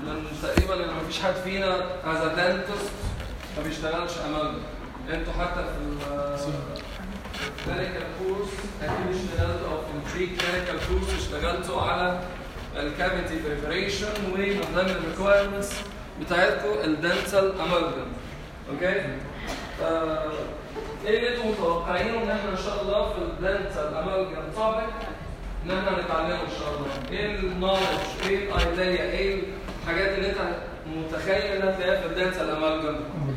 لان تقريبا لما مفيش حد فينا از دنتست ما بيشتغلش امالجم انتوا حتى في الكلينيكال كورس اكيد اشتغلتوا او في البري كلينيكال كورس اشتغلتوا على الكافيتي بريبريشن ومن ضمن الريكوايرمنتس بتاعتكم الدنتال امالجم اوكي فا ايه اللي انتوا متوقعينه ان احنا ان شاء الله في الدنتال امالجم توبيك ان احنا نتعلمه ان شاء الله ايه النولج ايه الايديا ايه الحاجات اللي انت متخيل انها تلاقيها في الدنتال امالجم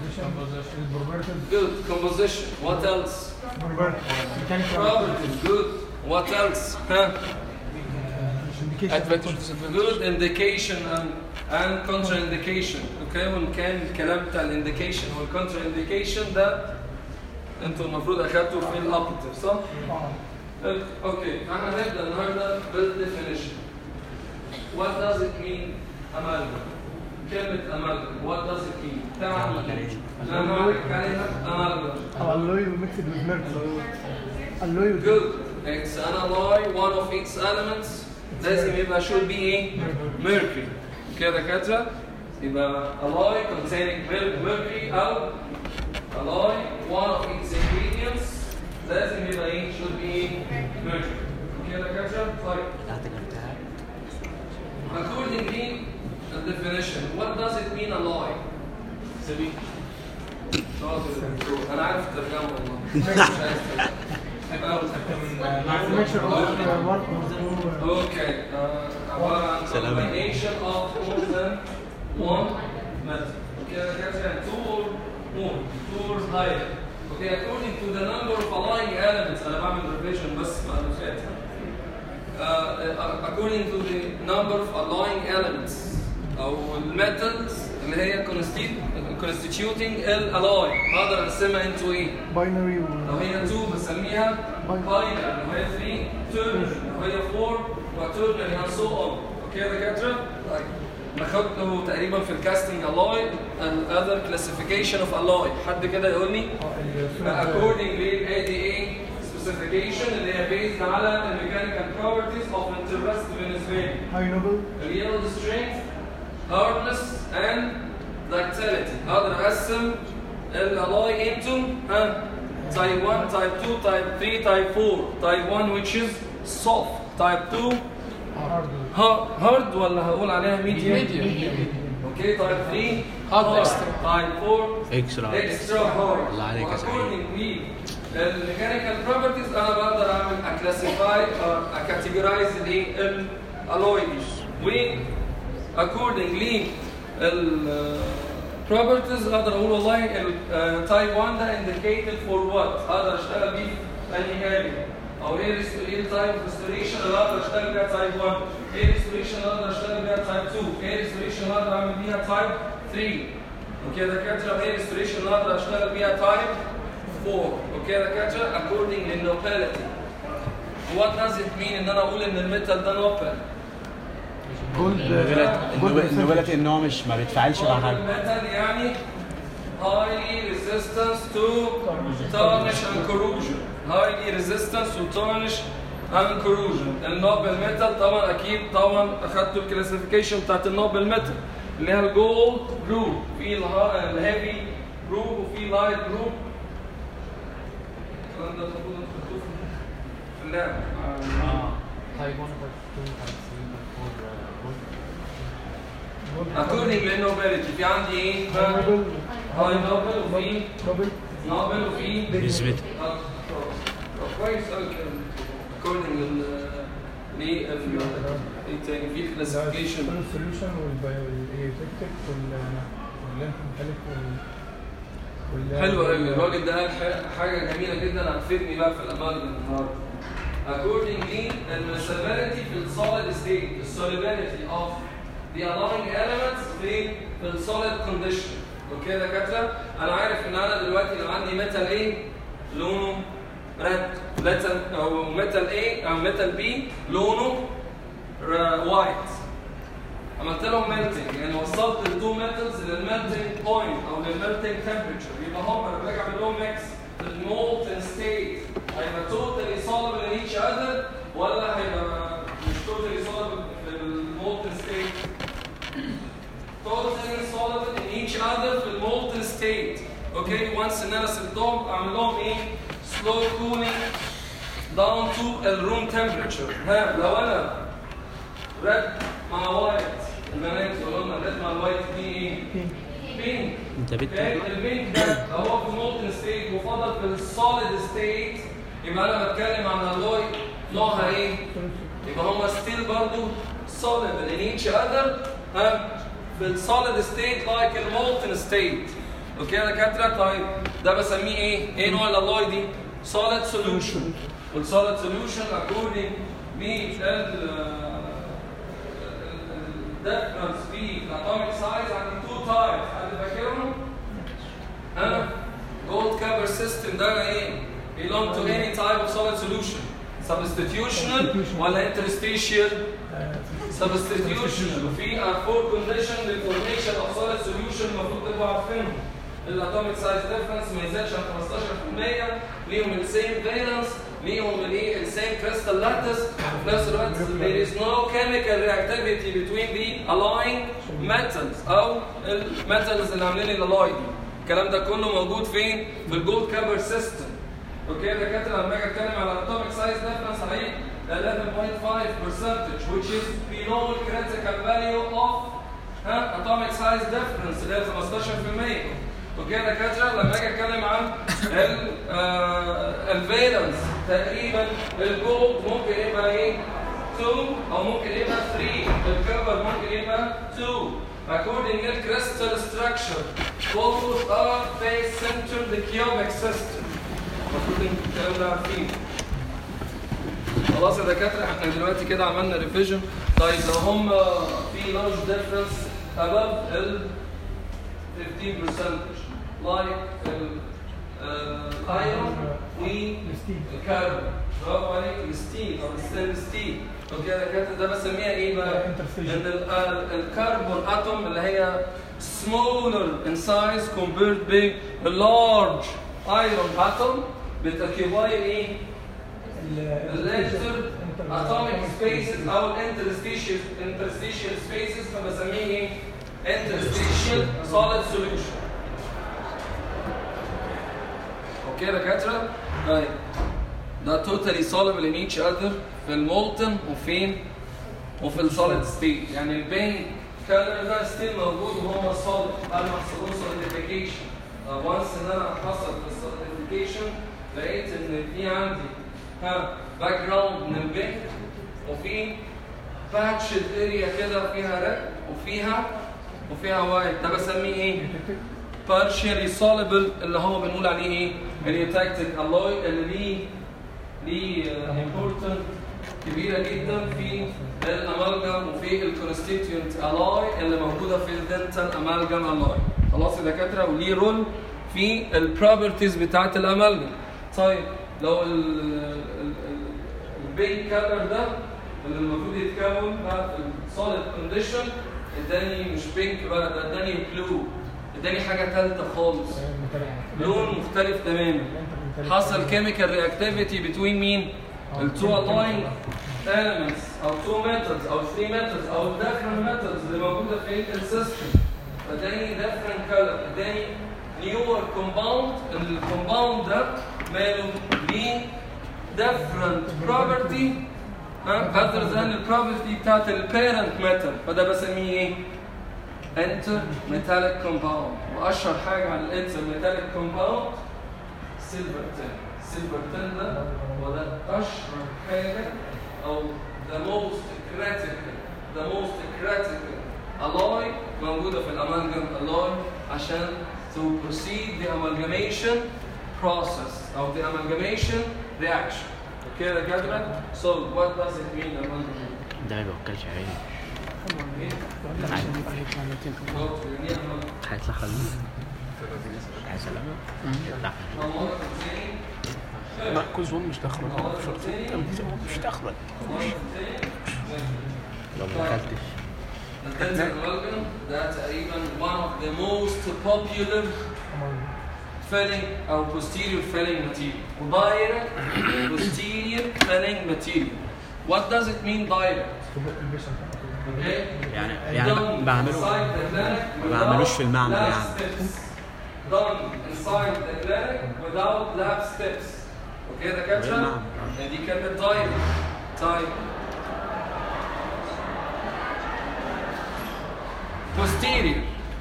good composition what else properties good what else huh? advantage disadvantage good indication and and contraindication اوكي وان كان الكلام بتاع الانديكيشن والكونترا انديكيشن ده انتوا المفروض اخدتوا في الابتيف صح؟ اوكي احنا هنبدا النهارده بالديفينيشن What does it mean amalgam؟ كلمة amalgam what does it mean؟ تعني ايه؟ ما معنى كلمة amalgam؟ alloy mixed with mercury alloy with Good. It's an alloy, one of its elements لازم يبقى should be ايه؟ mercury. كده كده يبقى alloy containing mer- mercury أو alloy one of its ingredients لازم يبقى ايه؟ should be ايه؟ mercury. كده كده طيب. Accordingly, the definition, what does it mean alloy? سبيل. شاطر. أنا عارف الترجمة والله. مش عايز ترجمة. mixture of one or two Okay, uh, عبارة عن combination of more than one method. Okay, that's it. two or more, two or higher. Okay, according to the number of allying elements, أنا بعمل revision بس معلومات. Uh, according to the number of allying elements أو metals اللي هي constitu- constituting الالloy أقدر أقسمها into إيه؟ binary لو و هي 2 بسميها باينري لو هي 3 تيرنري لو هي 4 وتيرنري and so on اوكي يا دكاتره؟ طيب ناخد له تقريبا في الكاستنج alloy and other classification of alloy حد كده يقول لي according لل ADA specification اللي هي based على the mechanical properties of interest بالنسبه لي high noble اليلد strength hardness and ductility اقدر اقسم الالوي into ها type 1 type 2 type 3 type 4 type 1 which is soft type 2 hard ها- hard ولا هقول عليها medium medium. اوكي type 3 Hard extra. type 4 اكسترا extra hard الله عليك يا سعيد. according الميكانيكال بروبرتيز انا بقدر اعمل اكلاسيفاي اكاتيجورايز الايه الالوي دي و accordingly ال properties اقدر اقول والله التايب 1 ده indicated for what اقدر اشتغل بيه في انهي حاجه او ايه ريست- ايه التايب ريستوريشن اللي اقدر اشتغل بيها تايب 1 ايه ريستوريشن اللي اقدر اشتغل بيها تايب 2 ايه ريستوريشن اللي اقدر اعمل بيها تايب 3 اوكي ده كده ايه ريستوريشن اللي اقدر اشتغل بيها تايب 4 اوكي ده كده according للنوبيلتي what does it mean ان انا اقول ان الميتال ده نوبل جولد النوبلتي ان هو مش ما بيتفاعلش مع حاجه الميتال يعني highly resistance to tarnish and corrosion highly resistance to tarnish and corrosion النوبل ميتال طبعا اكيد طبعا اخدتوا الكلاسيفيكيشن بتاعت النوبل ميتال اللي هي الجولد جروب في اله- الهيفي جروب وفي لايت جروب الكلام ده المفروض انتوا تحطوه في- في اللعبه type 1 type 2 type 3 type 4 uh, according للنوبلتي في عندي ايه؟ هاي نوبل وفي نوبل نوبل وفي نسبتها آه، طب كويس قوي كده according لل ليه ال- ايه تاني في كلاسيفيكيشن السوليوشن والبايوتكتيك والانتمحلك وال حلو قوي الراجل ده قال ح- حاجه جميله جدا هتفيدني بقى في الامالجم النهارده accordingly المسابيلتي في السوليد ستيت السوليبيليتي اوف the allying elements في في السوليد كونديشن اوكي يا دكاتره انا عارف ان انا دلوقتي لو عندي ميتال ايه لونه ريد ميتال او ميتال ايه او ميتال بي لونه وايت عملت لهم ميلتنج يعني وصلت التو ميتالز للميلتنج بوينت او للميلتنج تمبريتشر يبقى هم لما باجي اعمل لهم ميكس في المولتن ستيت هيبقى توتالي soluble in each other ولا هيبقى مش توتالي soluble في المولتن ستيت totally soluble in each other في المولتن state اوكي وانس ان انا سبتهم اعمل لهم ايه slow cooling down to الروم temperature ها لو انا ريد مع وايت البنات قلنا ريد مع الوايت دي ايه؟ بينك انت بنت اوكي البينك ده لو هو في المولتن ستيت وفضل في السوليد ستيت يبقى انا بتكلم عن الوي نوعها ايه؟ يبقى هما ستيل برضو solid in each other ها في السوليد ستيت لايك المولتن ستيت اوكي يا دكاتره طيب ده بسميه ايه؟ ايه نوع الالوي دي؟ solid solution والsolid solution according بال الديفرنس في الاتوميك سايز عندي تو تايبس حد فاكرهم؟ ها؟ جولد كابر سيستم ده ايه؟ belong to any type of solid solution substitutional ولا interstitial substitutional وفي four condition للفورميشن of solid solution المفروض تبقوا عارفينهم الاتوميك سايز ديفرنس ما يزيدش عن 15% ليهم السيم فالنس ليهم الايه السيم كريستال لاتس وفي نفس الوقت there is no chemical reactivity between the alloying metals او الميتالز اللي عاملين الالوي دي الكلام ده كله موجود فين؟ في الجولد كابر سيستم اوكي يا دكاتره لما اجي اتكلم على الاتوميك سايز ديفرنس هلاقي 11.5 which is below the critical value of ها اتوميك سايز ديفرنس اللي هي 15% اوكي يا دكاتره لما اجي اتكلم عن الفالنس تقريبا الجولد ممكن يبقى ايه 2 او ممكن يبقى 3 الكبر ممكن يبقى 2 according to crystal structure both are face center the cubic system المفروض ان الكلام ده عارفين خلاص يا دكاتره احنا دلوقتي كده عملنا ريفيجن طيب لو هم في لارج ديفرنس above ال 15% like الايرون والكربون برافو عليك الستيل او الستيل ستيل اوكي يا دكاتره ده بسميها ايه بقى؟ ان ال- ال- الكربون اتوم اللي هي smaller in size compared ب large iron atom بتكيباي ايه؟ الانتر atomic spaces او الانترستيشيال interstitial spaces فبسميه ايه؟ interstitial solid solution اوكي يا دكاتره؟ طيب ده totally soluble in each other في المولتن وفين؟ وفي السوليد ستيت يعني البين كلر ده ستيل موجود وهو سوليد بعد ما حصل له سوليديفيكيشن وانس ان انا حصل في السوليديفيكيشن لقيت ان في عندي ها باك جراوند من البين وفي باتشد اريا كده فيها ريد وفيها وفيها وايت ده بسميه ايه؟ partially soluble اللي هو بنقول عليه ايه؟ اليوتاكتيك alloy اللي ليه ليه important كبيره جدا في الامالجم وفي الكونستيتيونت الاي اللي موجوده في الدنتال امالجم الاي خلاص يا دكاتره وليه رول في البروبرتيز بتاعت الامالجم طيب لو البينك كلر ده اللي المفروض يتكون بقى في السوليد كونديشن اداني مش بينك بقى ده اداني بلو اداني حاجه ثالثه خالص لون مختلف تماما حصل كيميكال رياكتيفيتي بتوين مين؟ التو الاين elements او تو metals او 3 metals او different metals اللي موجوده في السيستم فاداني different color اداني newer compound الكومباوند ده ماله ليه different property ها other than البروبرتي بتاعت البيرنت metal فده بسميه ايه؟ انتر ميتاليك كومباوند واشهر حاجه عن الانتر ميتاليك كومباوند سيلفر تن سيلفر تن ده هو ده اشهر حاجه او the most critical the most critical alloy موجوده في الامالجم alloy عشان to proceed the amalgamation process او the amalgamation reaction okay يا دكاتره so what does it mean amalgamation ده ما بيوكلش عيني هيطلع خليل يا سلام لا مركز هون مش داخل مش داخل لو ما اكلتش الدنتال amalgam ده تقريبا one of the most popular filling او posterior filling material direct posterior filling material what does it mean direct اوكي يعني يعني ب- بعمله ما بعملوش في المعمل يعني. done inside the clinic without lab steps اوكي ده غير كاتشر معمل. دي كلمه تايم تايم posterior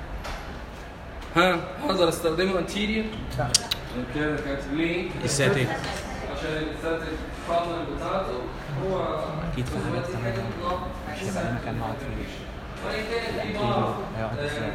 ها اقدر استخدمه anterior اوكي ده كاتب ليه؟ الساتيك عشان الستاتيك بروبلم بتاعته هو أكيد في حاجات دلوقتي كمان حاجة مش هيبقى مكان نقعد فيه وإن كان في بعض هيقعد ازاي؟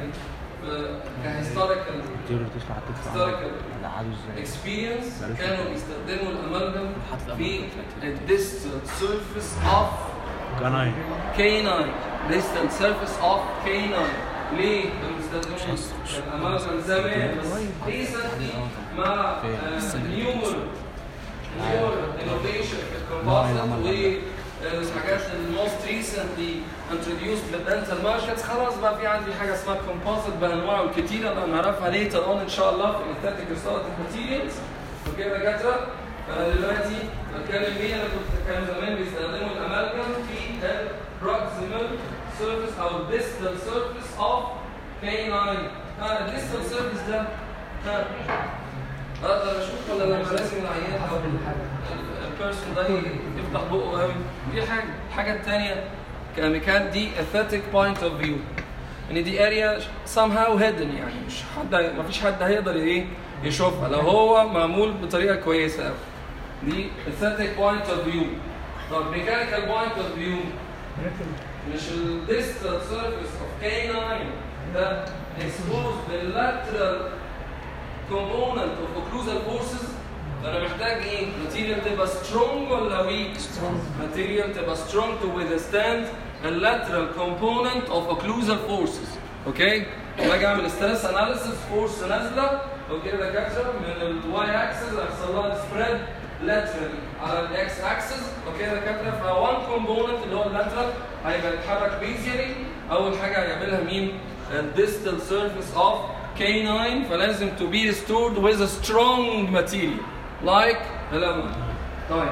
كهيستوريكال تقدر تطلع تدفع Historical. قعدوا ازاي؟ experience ملوش كانوا بيستخدموا الامالجم حاطط في أمالجم. الديستال سيرفيس اوف قناي canine distal surface of canine ليه كانوا بيستخدموا الامالجم زمان بس recently مع نيومر نيومر انوفيشن في الكومبوزيت والحاجات الموست ريسنتلي انتروديوس للدنتال ماركتس خلاص بقى في عندي حاجه اسمها كومبوزيت بانواعه الكتيره اللي هنعرفها ليتر اون ان شاء الله في الاستاتيك ريستوراتيف ماتيريالز اوكي يا دكاتره أنا دلوقتي بتكلم ليه انا كنت كانوا زمان بيستخدموا الامالجم في البروكسيمال سيرفيس او الديستال سيرفيس اوف canine ها الديستال سيرفيس ده ها اقدر اشوف ولا لما لازم العيان او البيرسون ده يفتح بقه قوي دي حاجه الحاجه الثانيه كميكان دي aesthetic point of view ان دي اريا somehow hidden يعني مش حد ما فيش حد هيقدر ايه يشوفها لو هو معمول بطريقه كويسه قوي دي aesthetic point of view طب mechanical point of view مش ال distal surface of canine ده exposed بالlateral component of occlusal forces انا محتاج ايه؟ ماتيريال تبقى strong ولا weak؟ strong ماتيريال تبقى strong to withstand the lateral component of occlusal forces اوكي؟ لما اجي اعمل ستريس اناليسيس فورس نازله اوكي ده كاتشر من الواي اكسس هيحصل لها سبريد laterally على الاكس اكسس اوكي ده كاتشر فوان كومبوننت اللي هو اللاترال هيبقى يتحرك بيزيالي اول حاجه هيعملها مين؟ الديستال سيرفيس اوف canine فلازم to be restored with a strong material like الأمل طيب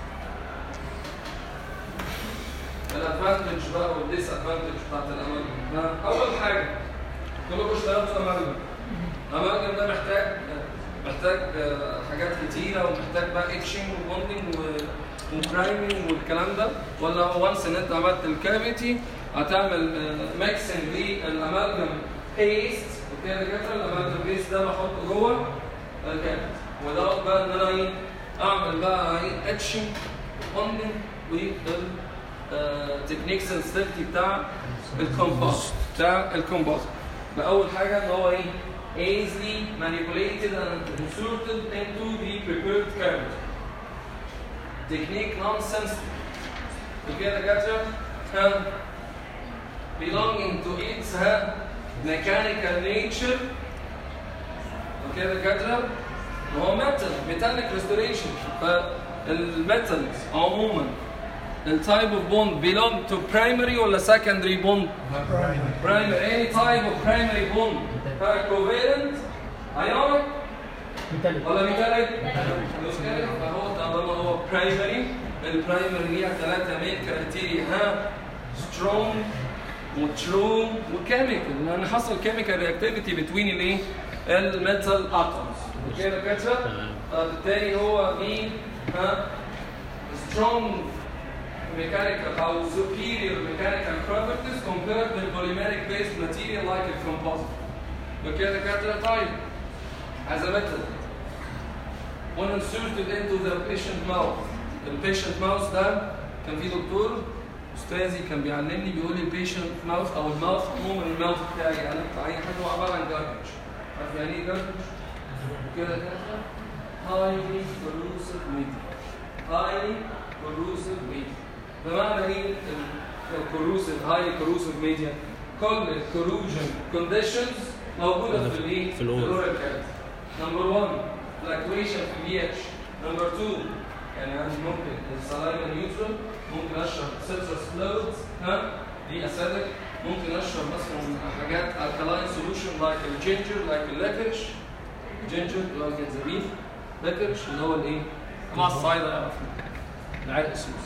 الادفانتج بقى والديس ادفانتج بتاعت الامل ها، اول حاجه كلكم اشتغلتوا امالجم الامالجم ده محتاج محتاج آه، حاجات كتيره ومحتاج بقى اتشنج وبوندنج وبرايمنج والكلام ده ولا وانس ان انت عملت الكافيتي هتعمل ميكسنج للامالجم بيست اوكي يا دكاتره الامالجم بيست ده بحطه جوه الكافيتي وده بقى ان انا ايه اعمل بقى ايه اتشنج بوندنج وال تكنيك سنسيتيفيتي بتاع الكومبوست بتاع الكومبوست اول حاجه ان هو ايه easily manipulated and inserted into the prepared cavity technique non-sensitive اوكي يا دكاتره ها belonging to its ها mechanical nature اوكي يا دكاتره هو metal metallic restoration فالميتالز عموما التايب اوف بوند belong to primary ولا secondary bond؟ primary any type of primary bond ها covalent ionic ولا metallic؟ metallic فهو طالما هو primary البرايمري ليها ثلاثة مين كرايتيريا ها strong وترو وكيميكال لان حصل كيميكال رياكتيفيتي بتوين الايه؟ الميتال اتومز اوكي يا دكاتره؟ بالتالي هو مين؟ ها strong mechanical or superior mechanical properties compared to polymeric based material like a composite. Okay, the dكاترة طيب as a method when inserted into the patient mouth البيشنت ماوث ده كان في دكتور استاذي كان بيعلمني بيقول لي البيشنت ماوث او الماوث عموما الماوث بتاعي يعني بتاع اي حاجه هو عباره عن جاربج عارف يعني ايه جاربج؟ كده كده highly corrosive media highly corrosive media بمعنى ايه الكوروسيف هاي كوروسيف ميديا كل الكوروجن كونديشنز موجوده في الايه؟ في الأورال. الاورال كافيتي نمبر 1 فلاكويشن في البي اتش نمبر 2 يعني عندي ممكن السلايفا نيوترال ممكن اشرب سيترس فلويدز ها دي اسيدك ممكن اشرب مثلا حاجات الكالاين سولوشن لايك الجينجر لايك الليكرش جينجر اللي هو الجنزبيل ليكرش اللي هو الايه؟ مع الصيدا يعرف العرق السوس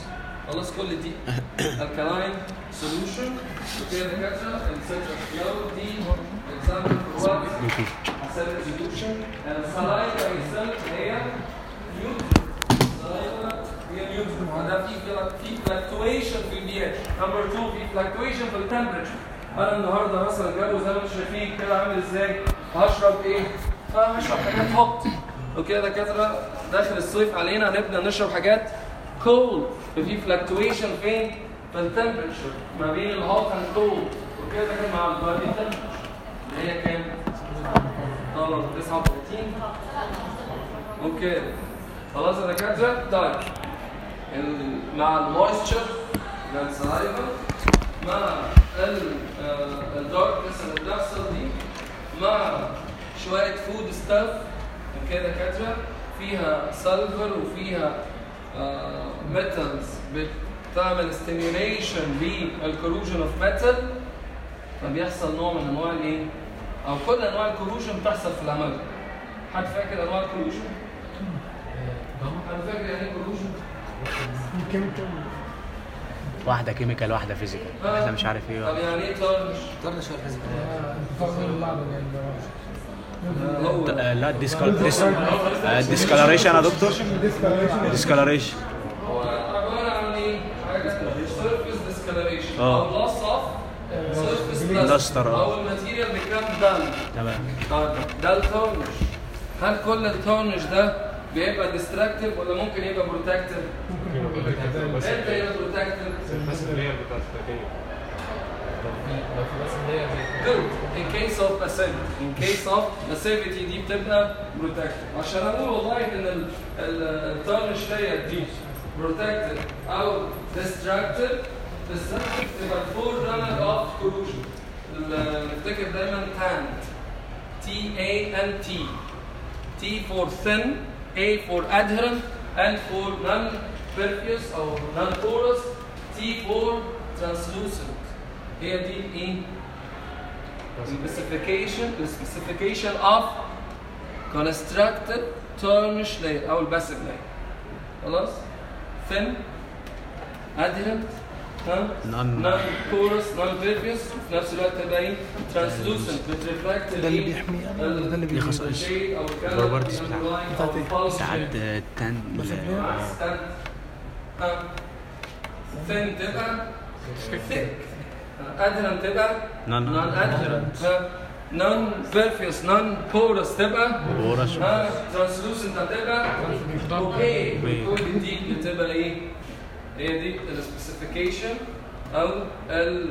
خلاص كل دي الكلاين سوليوشن وكده دكاتره السنتر فلو دي اكزامبل فور سيلف سوليوشن السلايفا يسال هي نيوترون السلايفا هي نيوترون وده في في فلكتويشن في البي اتش نمبر 2 في فلكتويشن في التمبريتشر انا النهارده مثلا الجو زي ما انتم شايفين كده عامل ازاي هشرب ايه؟ اه هشرب حاجات هوت اوكي يا دكاتره داخل الصيف علينا هنبدا نشرب حاجات كولد ففي فلكتويشن فين؟ في التمبريتشر ما بين الهوت اند كولد اوكي ده كان مع البادي تمبريتشر اللي هي كام؟ اه 39 اوكي خلاص يا دكاتره طيب ال- مع المويستشر ده السلايفا مع الداركنس اللي بتحصل دي مع شويه فود ستاف كده دكاتره فيها سلفر وفيها ميتالز بتعمل ستيميوليشن للكروجن اوف ميتال فبيحصل نوع من انواع الايه؟ او كل انواع الكروجن بتحصل في العمل حد فاكر انواع الكروجن؟ حد فاكر يعني ايه كروجن؟ كيميكال واحده كيميكال واحده فيزيكال آه. احنا مش عارف طب ايه يعني ايه تارنش؟ طرنا شويه الحزب انتفاع من المعدن يعني هو آه، لا ديسكالريشن يا دكتور ديسكالريشن هو عباره عن ايه؟ حاجه سيرفيس ديسكالريشن آه. او لوس اوف سيرفيس بلاستر، آه. او الماتيريال بيكام دان تمام طيب ده التورنش هل كل التورنش ده بيبقى ديستراكتيف ولا ممكن يبقى بروتكتيف؟ امتى يبقى بروتكتيف؟ لو في بس اللي هي زي Good. In case of passivity. In case of passivity دي بتبقى protected. عشان اقول والله ان ال- ال- التورنش ديت دي protected او destructive destructive تبقى الفور runner of corrosion. ال- نفتكر دايما TANT. T A N T. T for thin, A for adherent, N for non-pervious او non-porous, T for translucent. هي دي ايه؟ specification the specification of constructed tarnish layer او الباسيف layer خلاص thin adherent ها Non- non porous non pervious وفي نفس الوقت تبقى ايه translucent بترفلكت ده اللي بيحميه ده اللي بيحميه خصائص. او البروبرتيز بتاعته. بتاعت ايه؟ ساعات آه، تن ها thin تبقى thick adherent تبقى Non- non adherent non pervious non porous تبقى porous. ها translucent هتبقى اوكي Okay. كل دي بتبقى ايه؟ هي دي السبيسيفيكيشن او ال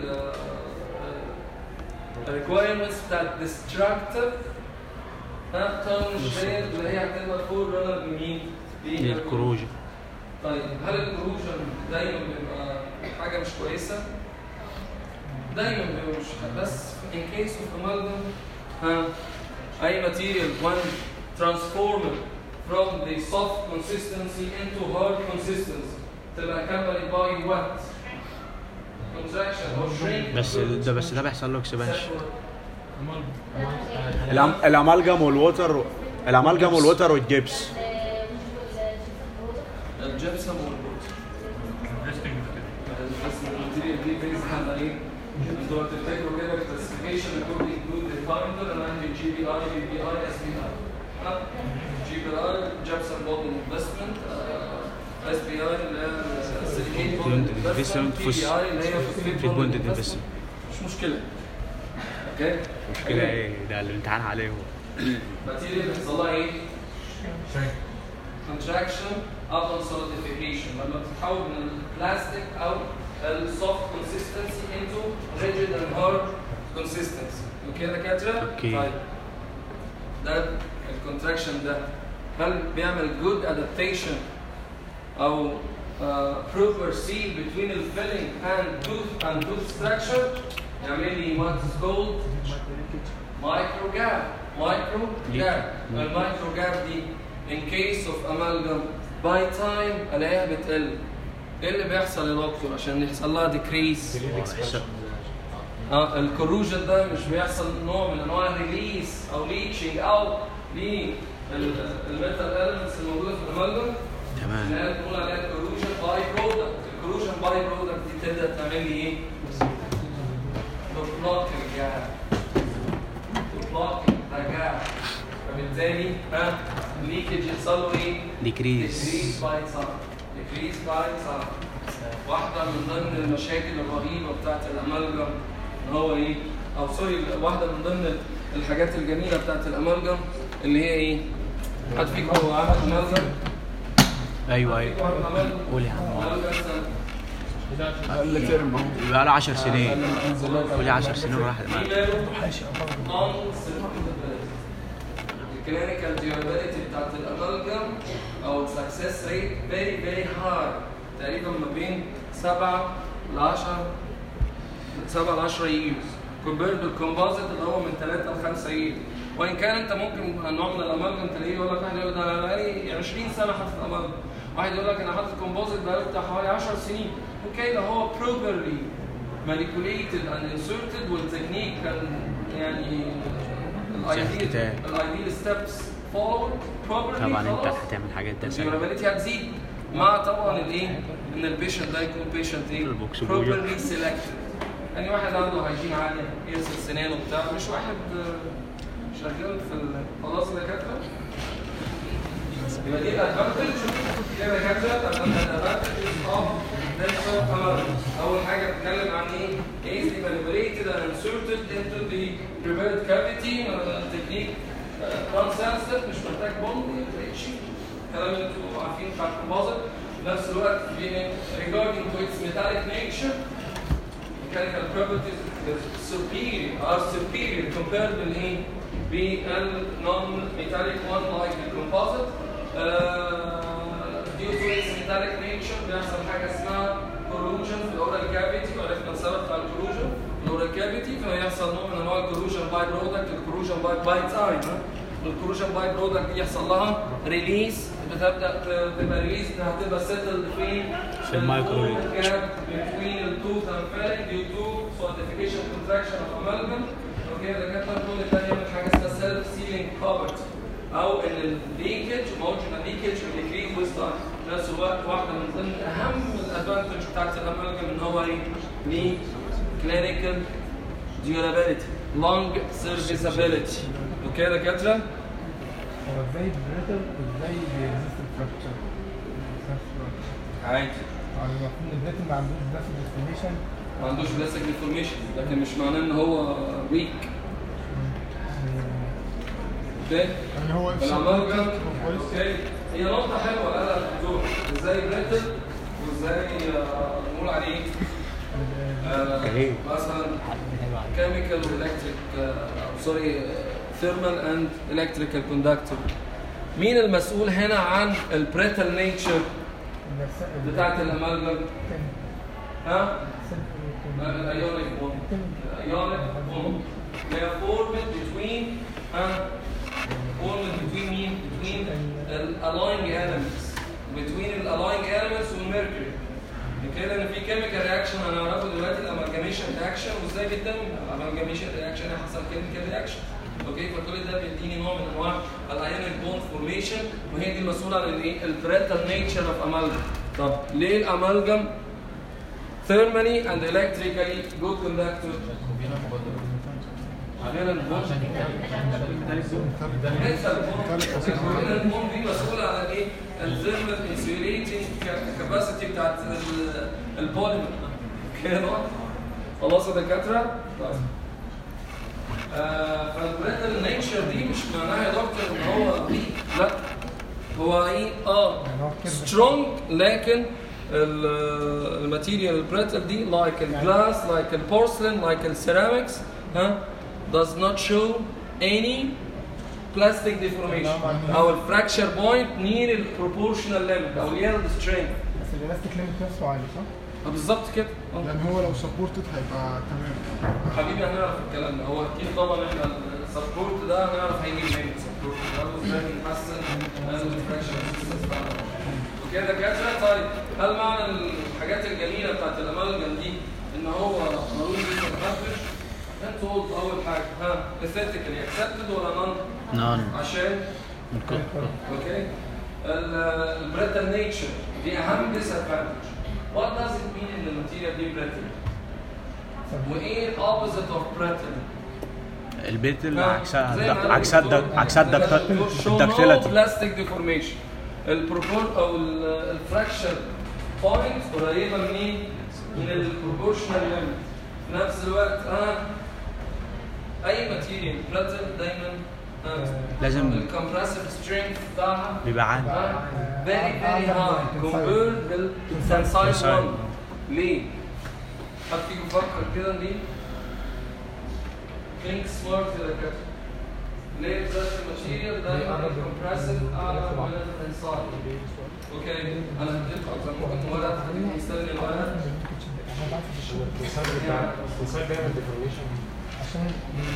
الريكوايرمنتس بتاعت destructive ها tarnish layer اللي هي هتبقى فور رانر لمين؟ الكروجن طيب هل الكروجن دايما بيبقى حاجه مش كويسه؟ دايما بيبقى مش بس in case of amalgam ها اي material when transformed from the soft consistency into hard consistency تبقى accompanied by what? contraction or shrink بس ده بس ده بيحصل له اكسبانشن الأم- الامالجم والوتر الامالجم والوتر والجبس الجبسم والبوت بس الماتيريال دي بيز على ايه؟ انتوا هتفتكروا كده الكلاسيفيكيشن كود انكلود البايندر انا عندي جي بي اي بي بي اي اس بي اي جي بي اي جبسم بودن انفستمنت اس بي اي اللي هي السيليكيت بودن انفستمنت بي بي اي اللي هي في بوند انفستمنت مش مشكله اوكي مشكلة ايه ده الامتحان عليه هو ماتيريال بيحصل لها ايه؟ contraction او solidification لما بتتحول من البلاستيك او السوفت consistency into rigid and hard consistency اوكي يا دكاتره؟ أوكي. طيب ده الكونتراكشن ده هل بيعمل good adaptation او uh, proper seal between the filling and tooth and tooth structure يعمل لي what is called مايكرو جاب مايكرو جاب المايكرو جاب دي in case of amalgam by time الاقيها بتقل ايه اللي بيحصل يا دكتور عشان يحصل لها decrease اه الكروجن ده مش بيحصل نوع من انواع الريليس او ليتشنج او للميتال elements الموجوده في الامالجم تمام اللي هي بنقول عليها الكروجن باي برودكت الكروجن باي برودكت دي تبدا تعمل لي ايه؟ تبلوك الجاب تبلوك الجاب فبالتالي ها الليكج يحصل له ايه؟ Decrease. decrease by time decrease by time واحدة من ضمن المشاكل الرهيبة بتاعت الأمالجم إن هو إيه؟ أو سوري واحدة من ضمن الحاجات الجميلة بتاعت الأمالجم اللي هي إيه؟ حد فيكم هو عمل أمالجم؟ ايوه ايوه فيكم عمل أمالجم؟ قول يا عم أمالجم مثلا اقل ترم اهو بقى له 10 سنين قول لي 10 سنين وراح الكلينيكال ديورابيلتي بتاعت الامالجم او السكسس ريت فيري فيري هاي تقريبا ما بين 7 ل 10 7 ل 10 years compared بالكومبوزيت اللي هو من 3 ل 5 years وان كان انت ممكن نوع من الامالجم تلاقيه يقول لك واحد يقول لك ده انا بقالي 20 سنه حاطط امالجم واحد يقول لك انا حاطط كومبوزيت بقاله بتاع حوالي 10 سنين اوكي ده هو properly manipulated and inserted والتكنيك كان يعني الايديال كتاب. الايديال ستيبس followed properly طبعا انت خلاص. هتعمل حاجات ده سنة. الديورابيلتي هتزيد مع طبعا الايه ان البيشنت ده يكون بيشنت ايه البوكس بويو. properly selected يعني واحد عنده هيجين عاليه يغسل سنانه بتاع مش واحد آه، شغال في ال- خلاص دكاتره يبقى دي الادفانتج كده دكاتره الادفانتج اوف اول حاجه بتتكلم عن ايه؟ easily manipulated and inserted into the prepared cavity تكنيك نون sensitive مش محتاج بوند شيء الكلام اللي انتوا عارفين بتاع الكومبوزيت في نفس الوقت بين regarding to its metallic nature mechanical properties is superior are superior compared بالايه؟ بالnon metallic one like the composite uh, due to its metallic nature بيحصل حاجه اسمها corrosion في الاورال كافيتي وعرفنا السبب بتاع الكروجن في الاورال كافيتي فيحصل نوع من انواع الكروجن باي برودكت الكروجن باي باي تايم الكروجن باي برودكت دي يحصل لها ريليز بتبدا ت- تبقى ريليز هتبقى سيتل في في المايكرو gap between the tooth and pharynx due to solidification contraction of amalgam اوكي ده كان كل ده يعمل حاجه اسمها self sealing property او ان الليكج marginal leakage بيكريز with time في نفس الوقت واحده من ضمن اهم الادفانتج بتاعت الامالجم ان هو ايه؟ ليه clinical durability long serviceability اوكي يا دكاتره؟ هو ازاي بريتل وازاي بيرزيست الفراكشر عادي يعني المفروض ان البريتل ما عندوش نفس الديسكريميشن ما عندوش بلاستيك ديفورميشن لكن مش معناه ان هو ويك اوكي يعني هو الامالجم كويس اوكي هي نقطة حلوة قالها الدكتور ازاي بريتل وازاي آه، نقول عليه آه، كريم. مثلا كيميكال والكتريك سوري ثيرمال اند الكتريكال كوندكتور مين المسؤول هنا عن البريتل نيتشر بتاعت الامالجم ها الايونيك بوند الايونيك بوند they are formed between ها formed between مين between الالوينج elements between الالوينج elements والميركوري كده ان في كيميكال رياكشن هنعرفه دلوقتي الامالجاميشن رياكشن وازاي بيتم الامالجاميشن رياكشن هيحصل كيميكال رياكشن اوكي فكل ده بيديني نوع من انواع الايونيك بوند فورميشن وهي دي المسؤوله عن الايه البريتال نيتشر اوف امالجم طب ليه الامالجم thermally and electrically good conductor غير البوند ليس البوند البوند دي مسؤوله عن الايه الثيرمال انسيوليتنج كاباسيتي بتاعت ال- البوليمر كده خلاص يا دكاتره طيب آه، فالبريتل نيتشر دي مش معناها يا دكتور ان هو weak لا هو ايه اه يعني هو كده. سترونج لكن ال- الماتيريال البريتل دي like الجلاس like البورسلين like السيراميكس ها does not show any plastic deformation او الفراكشر بوينت near البروبورشنال ليميت او اليلد سترينث بس الالاستيك ليميت نفسه عالي صح؟ بالظبط كده آه. يعني هو لو سبورتد هيبقى تمام حبيبي هنعرف الكلام ده هو اكيد طبعا احنا السبورت ده هنعرف هيجي منين السبورت ده وازاي بنحسن الانفكشن اوكي ده دكاتره طيب هل معنى الحاجات الجميله بتاعت الامالجم دي ان هو ملوش ديسادفانتج؟ انت قلت اول حاجه ها اثيتيكالي اكسبتد ولا نون؟ نون عشان اوكي البريتال نيتشر دي اهم ديسادفانتج what does it mean ان الماتيريال دي بريتل وايه الاوبوزيت اوف بريتل البيت اللي عكسها زي ما قال عكسها الدكتور، الدك- عكسها زي ما قال الدكتور، show no الدكتيلتي plastic deformation البروبور او الفراكشن بوينت قريبه منين؟ من البروبورشنال ليميت في نفس الوقت اه اي ماتيريال بريتل دايما لازم- الكمبرسيف سترينث بتاعها بيبقى عالي فيري فيري هاي كومبيرد بالتنسايل Tensile. 1 ليه؟ حد فيكم فكر كده ليه؟ think smart كده كده ليه البلاست ماتيريال دايما الكمبرسيف اعلى من التنسايل اوكي انا هديكم اكتر ممكن ورقه خليني مستني الورقه عشان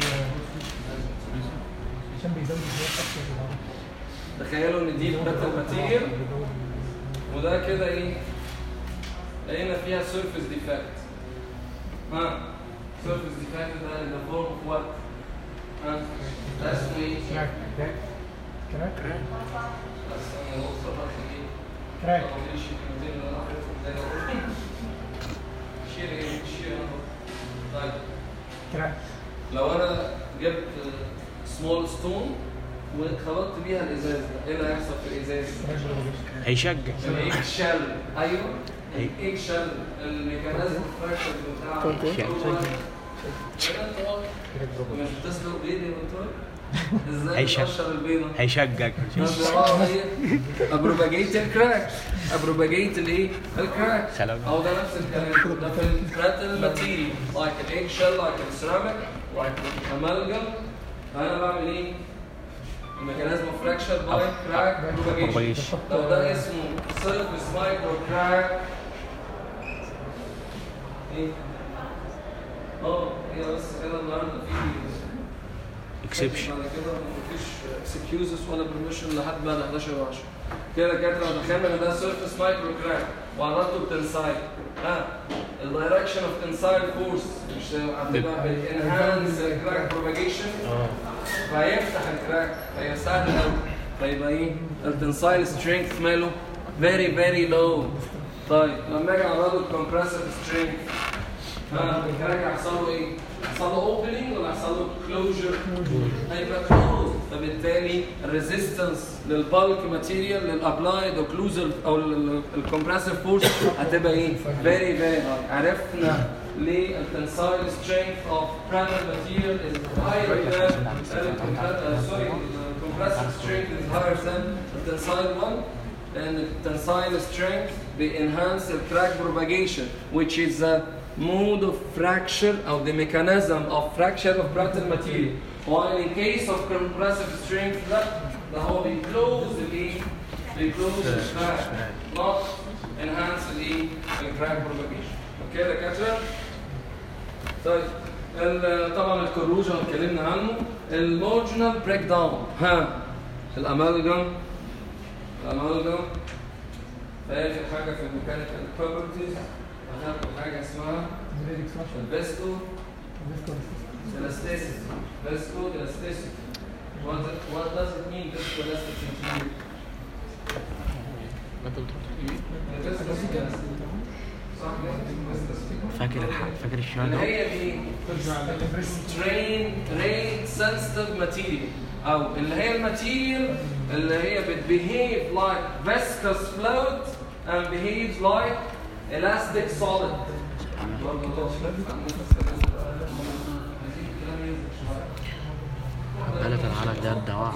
عشان بيزود الزيت اكتر في العرض. تخيلوا ان دي الباتل ماتيريال وده كده ايه لقينا فيها سيرفيس ديفكت ها سيرفيس ديفكت ده in the form of what ها ده اسمه ايه كراك كراك بس انا نقطة بقى ايه كراك طبعاً ليش الكلمتين اللي انا حاططهم زي ما قلت. شيل ايه شيل اهو طيب كراك لو انا جبت سمول ستون وخلطت بيها الازاز ده ايه اللي هيحصل في الازاز؟ كراك بالغش. هيشجع الايك شل ايوه أيوة. الايك شل الميكانيزم فراكشر بتاع مش بتسلق بيض يا دكتور ازاي هيشل. بتقشر البيضه هيشجع ابروباجيت الكراك ابروباجيت الايه الكراك سلام. او ده نفس الكلام ده في الكراتل ماتيريال لايك الايك شل لايك السيراميك لايك الامالجم انا بعمل ايه الميكانيزم فراكشر باي كراك بروباجيشن Propagation. لو ده اسمه سيرفيس مايكرو كراك ايه اه هي بس كده النهارده في اكسبشن بعد كده مفيش اكسكيوزز ولا برميشن لحد بعد 11 و 10 كده كده لو دخلنا ان ده سيرفيس مايكرو كراك وعرضته بتنسايل ها الدايركشن اوف تنسايل فورس مش هتبقى بالانهانس كراك بروباجيشن فهيفتح الكراك فهي سهل قوي فيبقى ايه التنسايل سترينث ماله فيري فيري لو طيب لما اجي اعرضه الكمبرسيف سترينث ها الكراك هيحصل له ايه؟ هيحصل له اوبننج ولا هيحصل له كلوجر؟ هيبقى كلوز فبالتالي الريزيستنس للبالك ماتيريال للابلايد اوكلوزر او الكمبرسيف فورس هتبقى ايه؟ فيري فيري هاي عرفنا ليه التنسايل سترينث اوف برانر ماتيريال از higher than سوري الكمبرسيف سترينث is higher than التنسايل one لان التنسايل strength they enhance the crack propagation which is a mode of fracture or the mechanism of fracture of brittle material while in case of compressive strength لا ده هو بيclose الايه بيclose the crack not enhance الايه الcrack propagation اوكي يا دكاتره طيب ال- طبعا الكروجن اتكلمنا عنه المارجنال بريك داون ها الامالجم الامالجم فاخر حاجه في الميكانيكال بروبرتيز هناخد حاجه اسمها زي الاكستراكشن. الفيسكو فيسكو elasticity visco elasticity what, what does it mean visco elasticity to you? Viscous elasticity. صح كده؟ فاكر الحق فاكر الشوال اللي ده هي دي strain rate sensitive material او اللي هي الماتيريال اللي هي بتبيهيف like viscous fluid and behaves like elastic solid برضه ده قالت العرق ده الدواء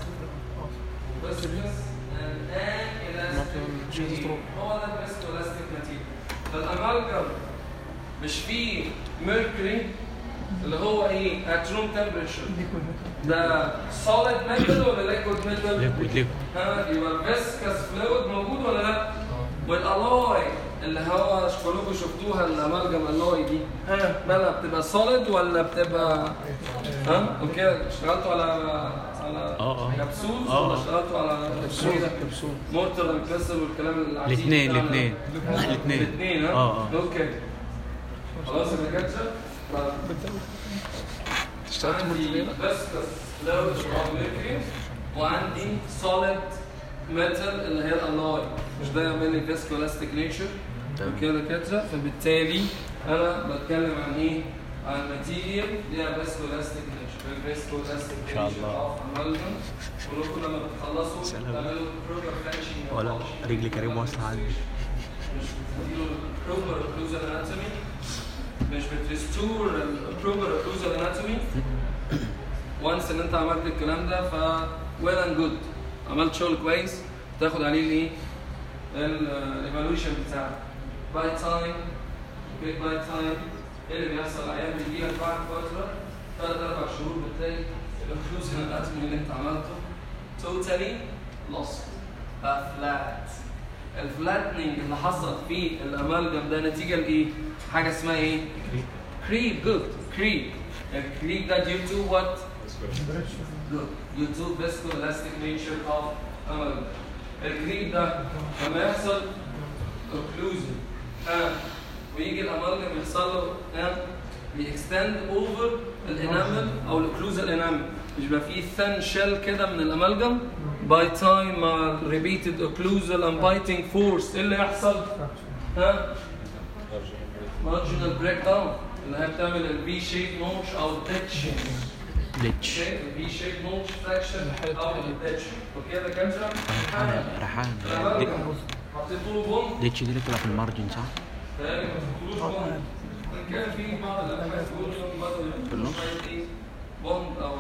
هو ده الفيسكولاستيك ماتيريال فالامالجم مش فيه ميركوري اللي هو ايه at room temperature ده solid metal ولا liquid metal؟ ليكويد ليكويد ها يبقى الفيسكس فلويد موجود ولا لا؟ والالوي اللي هو كلكم شفتوها الامالجم الوي دي ها مالها بتبقى سوليد ولا بتبقى ها اوكي اشتغلتوا على على اه، اه. كبسول اه، ولا اه. اشتغلتوا على كبسول كبسول مورتر الكسر والكلام العجيب الاثنين بتاعنا ده؟ الاثنين الاثنين الاثنين ها؟ اه اه اوكي خلاص يا دكاتره عندي فيسكس فلويد او ميركوري وعندي سوليد ميتال اللي هي الالوي مش ده يعمل لي فيسكولاستيك نيتشر تمام. اوكي يا دكاتره فبالتالي انا بتكلم عن ايه؟ عن ماتيريال ليها فيسكولاستيك نيتشر فيسكولاستيك إن شاء الله. كلكم لما بتخلصوا سلام. تعملوا بروبر فلانشنج ولا رجلي كريم واصلة عندي مش بتديله البروبر اوكلوزال اناتومي مش بتريستور البروبر اوكلوزال اناتومي وانس ان انت عملت الكلام ده ف ويل اند جود عملت شغل كويس تاخد عليه الايه؟ الايفالويشن بتاعك باي تايم اوكي باي تايم ايه اللي بيحصل ايام بيجي لك بعد فتره ثلاث اربع شهور بتلاقي الاوكلوزال اناتومي اللي انت عملته توتالي لوست فلات الفلاتنينج اللي حصل في الامالجم ده نتيجه لايه؟ حاجه اسمها ايه؟ كريب جود كريب الكريب ده due to what؟ good due to viscoelastic nature of amalgam الكريب ده لما يحصل occlusion ها ويجي الامالجم يحصل له ها بيكستند اوفر الانامل او الاوكلوزال انامل مش بيبقى فيه ثان شيل كده من الامالجم باي تايم مع ريبيتد اوكلوزال اند بايتنج فورس ايه اللي يحصل؟ ها؟ مارجنال بريك داون اللي هي بتعمل الفي شيب نوتش او الديتشنج ديتش الفي شيب نوتش فراكشن او الديتشنج اوكي ده كام ريحان ريحان دي- حطيتوا له بوم ديتش دي اللي بتبقى في المارجن صح؟ تهيألي ما تحطولوش بوند كان في بعض الابحاث بيقولوا انهم بدأوا في النص؟ يحطوا شوية ايه بوند او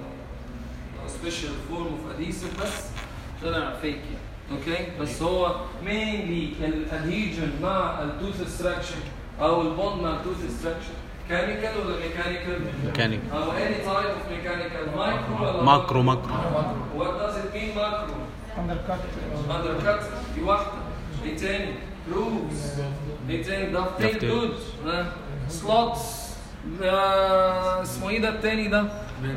او سبيشال فورم اوف اديسيف بس طلع فيك يعني اوكي بس هو مينلي الادهيجن مع التوث استراكشن او البوند مع التوث استراكشن كيميكال ولا ميكانيكال؟ ميكانيك او any type of mechanical مايكرو ولا ماكرو ماكرو What does it mean ماكرو؟ اندر undercut دي واحدة ايه تاني روز ايه تاني دفتين دفتين. جود سلوتس اسمه ايه ده التاني ده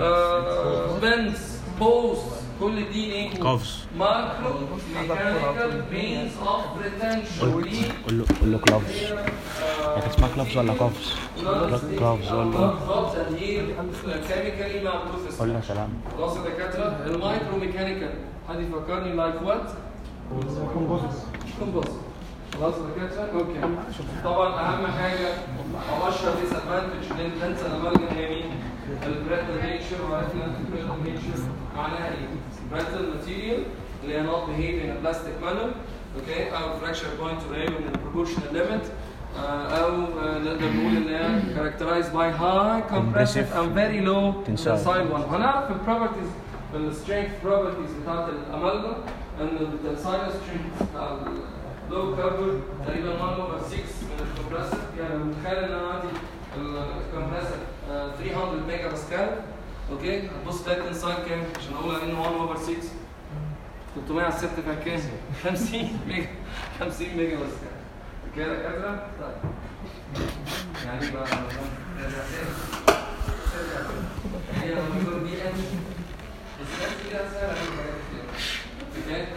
بنز بوست كل دي ايه كوفز ماكرو ميكانيكال مينز اوف ريتنشن دي قول له قول له كلافز هي كانت اسمها كلافز ولا كوفز؟ كلافز ولا بالظبط هي كيميكالي مع بروسيس قول له سلام خلاص يا دكاتره المايكرو ميكانيكال حد يفكرني لايك وات كومبوز خلاص يا دكاتره اوكي طبعا اهم حاجه او اشهر ديس ادفانتج ان انت تنسى الامالجم هي مين؟ البريتل نيتشر وعرفنا ان البريتل نيتشر معناها ايه؟ بريتل ماتيريال اللي هي not behave in a plastic manner اوكي او fracture point قريبه من البروبورشنال ليميت او آه، نقدر نقول ان هي characterized by high compressive and very low Tensile. tensile one هنعرف البروبرتيز السترينث بروبرتيز بتاعت الامالجم ان التنسايل سترينث بتاع اللو كفر تقريبا 1 over 6 من الكمبرسور يعني متخيل ان انا عندي الكمبرسور 300 ميجا باسكال اوكي هتبص تلاقي التنسايل كام عشان اقول على انه 1 over 6 300 على 6 فيها كام؟ 50 ميجا 50 ميجا باسكال اوكي يا دكاتره؟ طيب يعني بقى نرجع تاني نرجع تاني. هي المفروض دي ان بس دي كده سهله عليك حاجات كتير اوكي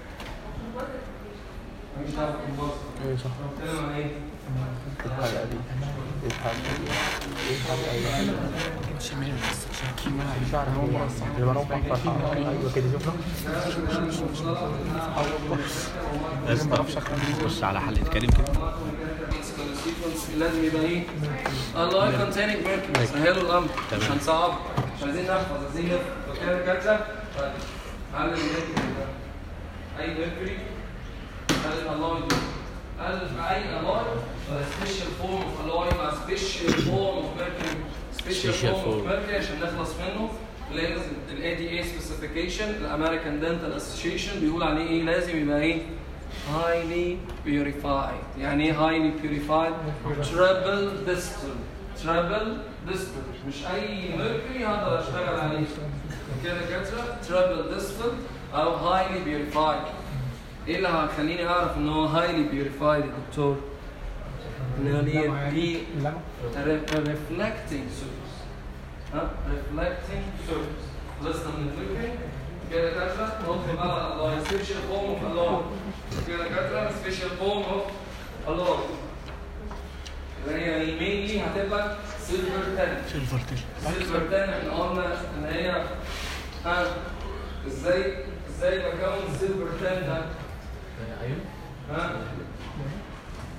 مش عارف الباص ايه صح بتكلم عن ايه؟ الحلقه دي ايه الحلقه دي ايه الحلقه دي مش عارف هو مرصع يبقى انا ممكن فرحان ايوه كده شوف بس بص على حلقة كريم كده لازم يبقى ايه؟ الله containing mercury سهلوا الامر مش تمام. هنصعب مش عايزين نحفظ عايزين نفهم اوكي يا كاتشة؟ طيب هل الميركوري ده اي ميركوري؟ هل الالوي دي؟ هل في اي الوي ولا سبيشال فورم اوف الوي مع سبيشال فورم اوف ميركوري سبيشال Special فورم اوف form. ميركوري عشان نخلص منه لازم الاي دي اي سبيسيفيكيشن الامريكان دنتال اسوشيشن بيقول عليه ايه لازم يبقى ايه highly purified يعني ايه highly purified treble distal treble distal مش اي mercury هقدر اشتغل عليه كده كده treble distal او highly purified ايه اللي هيخليني اعرف ان هو highly purified يا دكتور ان هو ليه ليه re- reflecting surface ها reflecting surface خلصنا من الفكره كده كده ندخل بقى على سبيشال فورم اوف الون كده كده سبيشال فورم اوف الون اللي هي مينلي هتبقى سيلفر تانك سيلفر تيل سيلفر تانك احنا قلنا ان هي ها ازاي ازاي بكون سيلفر تان ده ايوه ها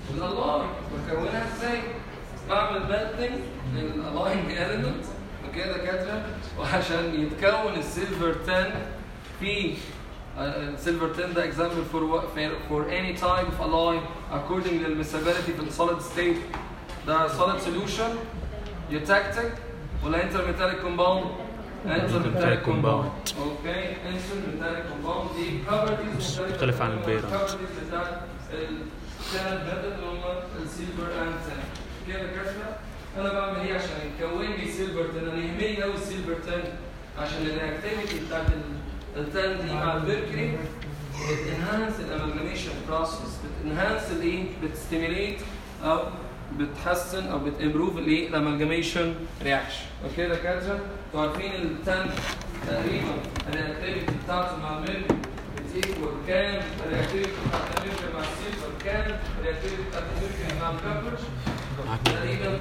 الالاين بكونها ازاي؟ بعمل ميلتنج للالاين element اوكي يا دكاتره وعشان يتكون السيلفر 10 في السيلفر 10 ده example for what for, for any type of alloy according للمسابيلتي في السوليد ستيت ده solid solution يتكتك ولا intermetallic compound intermetallic compound اوكي intermetallic compound دي properties مختلفة عن البيرة. properties بتاعت الثلاث مادة اللي هم السيلفر اند سان كده كده انا بعمل ايه عشان يكون لي سيلفر 10 انا يهمني قوي السيلفر 10 عشان الاكتيفيتي بتاعت التان دي مع الميركوري بتنهانس الامالجميشن بروسيس بتنهانس الايه بتستيميليت او بتحسن او بتمبروف الايه الامالجميشن رياكشن اوكي يا دكاتره انتوا عارفين التان تقريبا الاكتيفيتي بتاعته مع الميركوري بتيكوال كام الاكتيفيتي بتاعت الميركوري مع السيلفر كام الاكتيفيتي بتاعت الميركوري مع الكبر تقريبا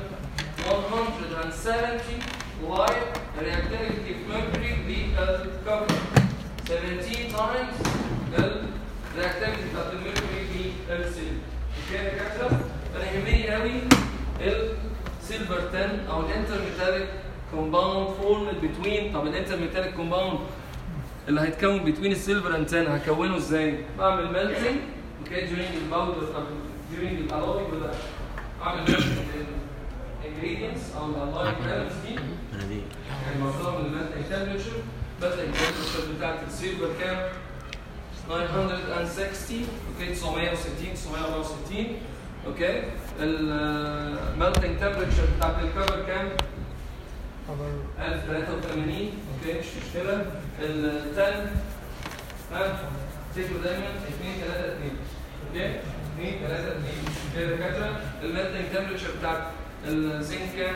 170 لايت reactivity في mercury بالكبر 17 times الرياكتيفيتي بتاعت الميركوري في السيلفر اوكي يا دكاتره انا يهمني قوي السيلفر 10 او الانترميتاليك كومباوند فورمد بتوين طب الانترميتاليك كومباوند اللي هيتكون بتوين السيلفر اند 10 هكونه ازاي؟ بعمل ميلتنج اوكي during الباودر او during الالوي ولا اعمل ميلتنج ingredients او الالوي كالوريز دي مناديل يعني مصدر من المادة تمبرتشر بدأ التمبرتشر بتاعت السيلفر كام 960 اوكي 960 964 اوكي الميلتنج تمبرتشر بتاعت الكفر كام 1083 اوكي مش مشكلة التن ها تفتكروا دايما 2 3 2 اوكي 2 3 2 كده دكاترة الميلتنج تمبرتشر بتاعت الزنك كام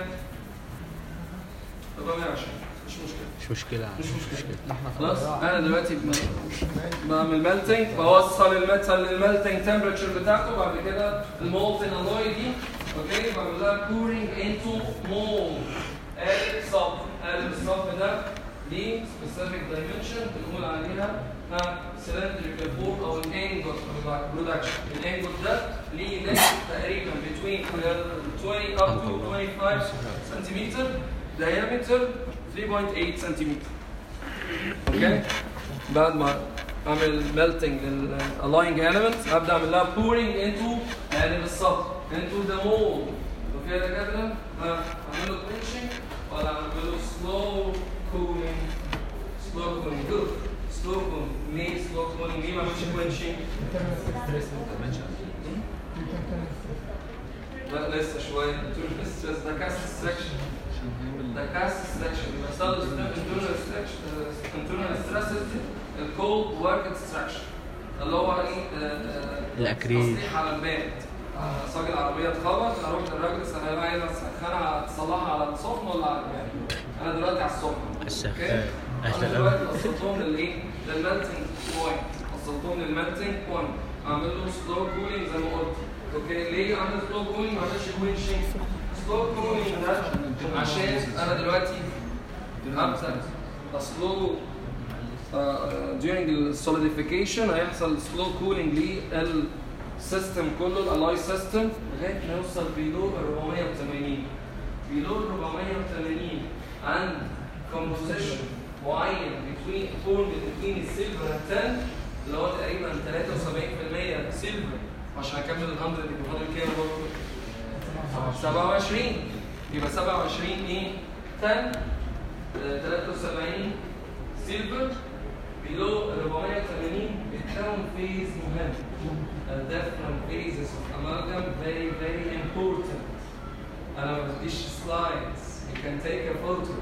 420 مش مشكلة مش مشكلة مش مشكلة خلاص انا دلوقتي ب- بعمل ميلتنج بوصل الميتال للميلتنج تمبرتشر بتاعته بعد كده المولتن الوي دي اوكي بعمل لها كورينج انتو مول قالب صب قالب الصب ده ليه سبيسيفيك دايمنشن بنقول عليها سلندريكال فور او الانجوت برودكشن الانجوت ده ليه لينث تقريبا بين 20 up to 25 سنتيمتر diameter 3.8 سنتيمتر اوكي بعد ما اعمل ميلتنج للالاينج element ابدا اعمل لها pouring into قالب الصب into the mold اوكي يا دكاتره اعمل له quenching ولا اعمل له slow cooling slow cooling good slow cooling ليه slow cooling ليه ما اعملش quenching لا لسه شويه لسه بس ده كاست سكشن ده كاست سكشن بيحصل له internal stretch internal stresses الكولد work extraction اللي هو ايه آه، آه، الأكريل. تصليح على الباب آه، صاج العربيه اتخبط اروح للراجل اسالها بقى عايز اسخنها تصلحها على السخن ولا على الباب انا دلوقتي على السخن السخن. أوكي؟ أهلا. انا دلوقتي وصلتهم للايه؟ للملتنج بوينت وصلتهم للملتنج بوينت اعمل له سلو كولينج زي ما قلت اوكي ليه اعمل سلو كولينج ما عملش كوينشنج سلو كولينج ده عشان انا دلوقتي ابدا اسلو during السوليديفيكيشن هيحصل سلو كولينج للسيستم كله الالاي سيستم لغايه ما يوصل بيلو 480 بيلو 480 عند كومبوزيشن معين between formed between السيلفر والتان اللي هو تقريبا 73% سيلفر عشان اكمل ال 100 يبقى فاضل كام برضه؟ 27 يبقى 27 ايه؟ تان آه، 73 سيلفر below 480 بتكون فيز مهم and different phases of amalgam very very important انا ما بديش slides you can take a photo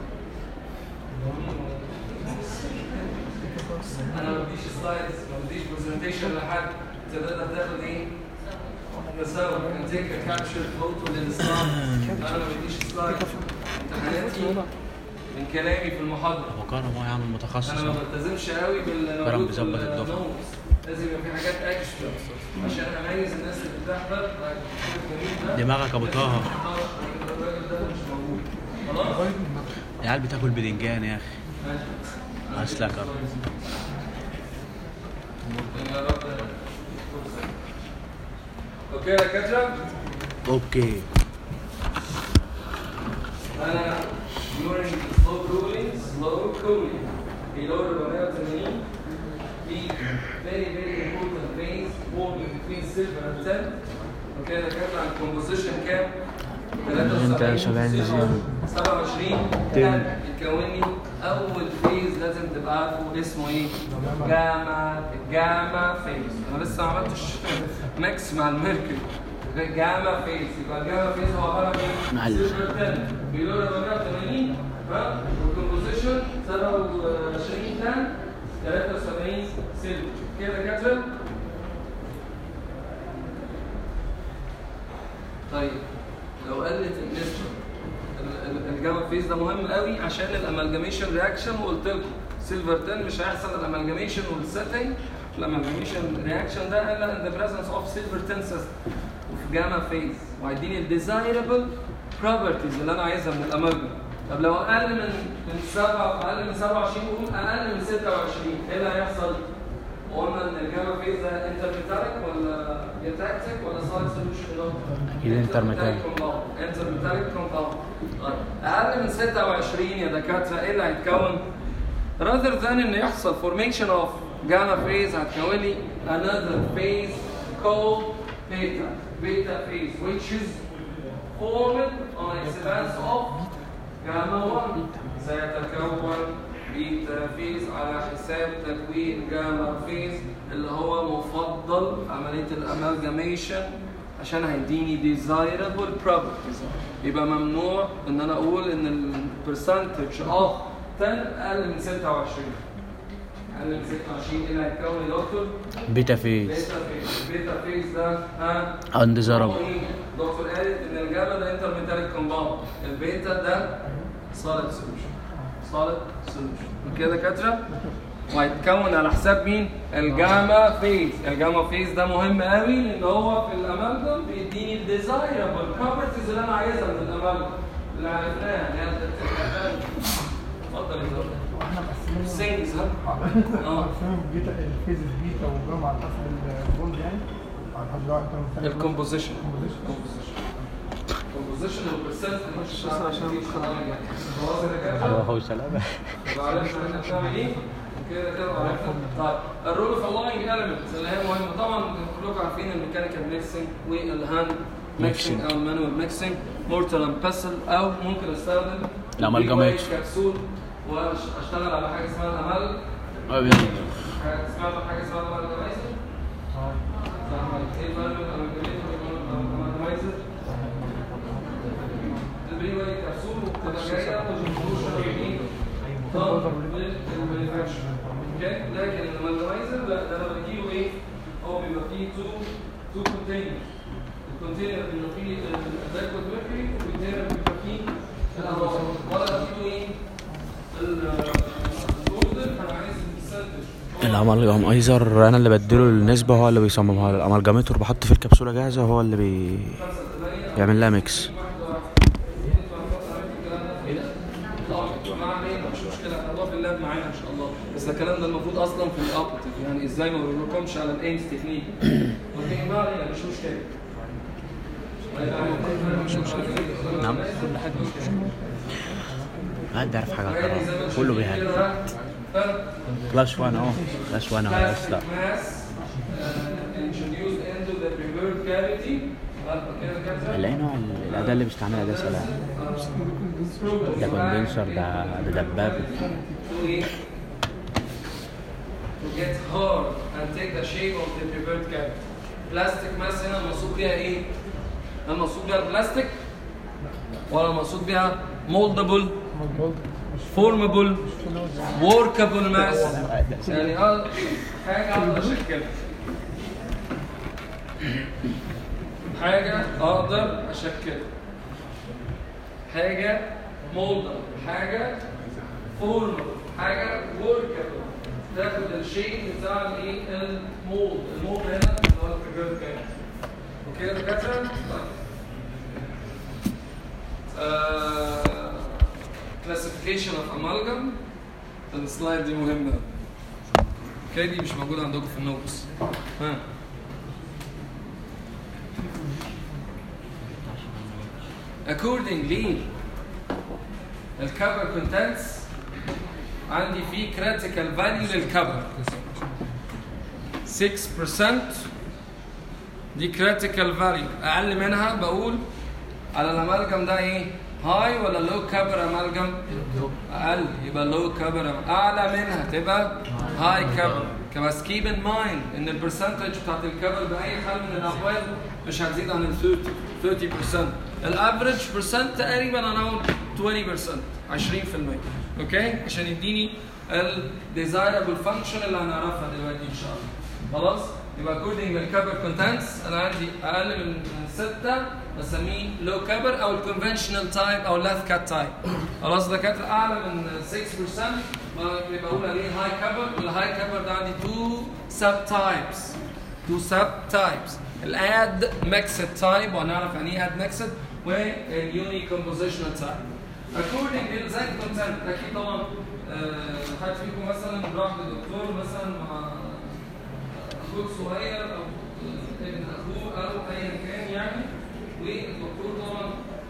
انا ما بديش سلايدز ما بديش برزنتيشن لحد تقدر تاخد ايه تساوي can take a capture photo للسلايد انا ما بديش سلايدز امتحاناتي من كلامي في المحاضره هو كان هو يعمل متخصص انا ما أهو. بلتزمش قوي بال كرم بيظبط الدفعة. بالnotes. لازم يبقى في حاجات اكسترا عشان اميز الناس اللي بتحضر الجميل ده دماغك ابو طه الراجل ده مش موجود خلاص العيال بتاكل بدنجان يا اخي ماشي أسلك. يا رب اوكي يا دكاتره اوكي انا during the slow cooling slow cooling في دور 480 في very very important phase forming between silver and tin اوكي ده كان عن composition كام؟ انت شبعان زيادة. 27 كان يتكون لي اول فيز لازم تبقى عارفه اسمه ايه؟ جاما جاما فيز انا لسه ما عملتش ميكس مع الميركوري جاما فيز يبقى الجاما فيز هو عباره عن ايه؟ معلش. سيلفر 10 بيلور 480 ها والكومبوزيشن 27 تان 73 سيلفر كده كاتره طيب لو قلت النسبه ال- ال- الجاما فيز ده مهم قوي عشان الامالجاميشن رياكشن وقلت لكم سيلفر 10 مش هيحصل الامالجاميشن والسيتنج الامالجاميشن رياكشن ده الا ان ذا بريزنس اوف سيلفر 10 سيستم وفي جاما فيز وهيديني الديزايربل بروبرتيز اللي انا عايزها من الامالجم طب لو اقل من من 7 اقل من 27 قول اقل من 26 ايه اللي هيحصل؟ قلنا ان الجاما فيز ده انترميتاليك ولا يتاكتيك ولا سايد سوليوشن أكيد انترميتاليك. انترميتاليك كومباوند اقل من 26 يا دكاتره ايه اللي هيتكون؟ rather than ان يحصل formation of gamma phase هتكون لي another phase called beta beta phase which is formed on expanse of gamma 1 سيتكون بيتا فيز على حساب تكوين جاما فيز اللي هو مفضل في عمليه الامالجاميشن عشان هيديني desirable properties يبقى ممنوع ان انا اقول ان البرسنتج اوف 10 اقل من 26 اقل من 26 ايه اللي هيتكون يا دكتور؟ بيتا فيز بيتا فيز بيتا فيز ده ها اندزرب هو إيه؟ دكتور قالت ان الجاما ده انترميتاليك كومباوند البيتا ده سوليد سوليوشن سوليد سوليوشن كده دكاتره وهيتكون على حساب مين؟ الجاما فيز الجاما فيز ده مهم قوي لان هو في الامالجم بيديني الديزايربل بروبرتيز اللي انا عايزها من الامالجم اللي عرفناها اللي هي اتفضل يا دكتور واحنا مقسمين سينجز ها اه مقسمين بيتا الفيزز بيتا وجاما على حسب البوند يعني على حسب لو انت مثلا الكومبوزيشن composition. الكومبوزيشن والبرسنت بس عشان هو هو سلامة عرفنا احنا بنعمل ايه كده كده عرفنا طيب الرول اوف الاينج اليمنتس اللي هي مهمه طبعا كلكم عارفين الميكانيكال ميكسنج والهاند ميكسنج او المانوال ميكسنج مورتال اند باسل او ممكن استخدم الأمالجامات. كبسول واشتغل على حاجه اسمها الامال حاجه اسمها حاجه اسمها الامالجامايزر ايه الفرق بين الامالجامايزر البري واي كبسول وبتبقى جايه وجمهور اوكي لكن الامالجمايزر لا ده انا بديله ايه؟ هو بيبقى فيه تو تو كونتينرز الكونتينر بيبقى فيه اللايكويد ميركوري والكونتينر بيبقى فيه الامال ولا بديله ايه؟ الجولدن انا عايز السنتج الامالجام ايزر انا اللي بديله النسبة هو اللي بيصممها الامالجاميتور بحط في الكبسولة جاهزة هو اللي بي... يعمل لها ميكس ما علينا مش مشكله الله في اللاب معانا ان شاء الله بس الكلام ده المفروض اصلا في الاوبتيف يعني ازاي ما بنقومش على الايمز تكنيك اوكي ما علينا مش مشكله مش مشكله نعم كل حاجة حد يعرف حاجة عن الكهرباء. كله بيهاجم كلاش 1 اهو كلاش 1 اهو بس لا اللي هي نوع ال- الأداة اللي بيستعملها ده سلام ده كوندنسر ده ده دباب to get hard and take the shape of the prepared cavity. بلاستيك ماس هنا المقصود بيها ايه؟ هل المقصود بيها البلاستيك؟ ولا المقصود بيها moldable formable workable mass يعني اه حاجة اقدر اشكلها حاجة اقدر اشكلها حاجة moldable حاجة formable حاجة workable تاخد الشيء بتاع الايه المولد المولد هنا اللي هو البريبيرد كان اوكي يا دكاتره طيب كلاسيفيكيشن اوف امالجم السلايد دي مهمه اوكي دي مش موجوده عندكم في النوتس ها accordingly الكبر contents عندي في critical value للكبر 6% دي critical value اقل منها بقول على الامالجم ده ايه هاي ولا لو كبر امالجم اقل يبقى لو كبر اعلى منها تبقى هاي كبر بس keep in mind ان البرسنتج بتاعت الكبر باي حال من الاحوال مش هتزيد عن ال 30 30% الافريج برسنت تقريبا around 20% 20% اوكي عشان يديني الديزايربل فانكشن اللي هنعرفها دلوقتي ان شاء الله خلاص يبقى according للكبر كونتنتس انا عندي اقل من 6 بسميه لو كبر او الكونفشنال تايب او لاث كات تايب خلاص ده كانت اعلى من 6% يبقى بقول عليه هاي كبر والهاي كبر ده عندي تو سب تايبس تو سب تايبس الاد ميكسد تايب وهنعرف يعني ايه اد ميكسد واليوني كومبوزيشنال تايب according للزاك كونتنت اكيد طبعا آه، حد فيكم مثلا راح للدكتور مثلا مع اخوك صغير او ابن اخوه او ايا كان يعني والدكتور طبعا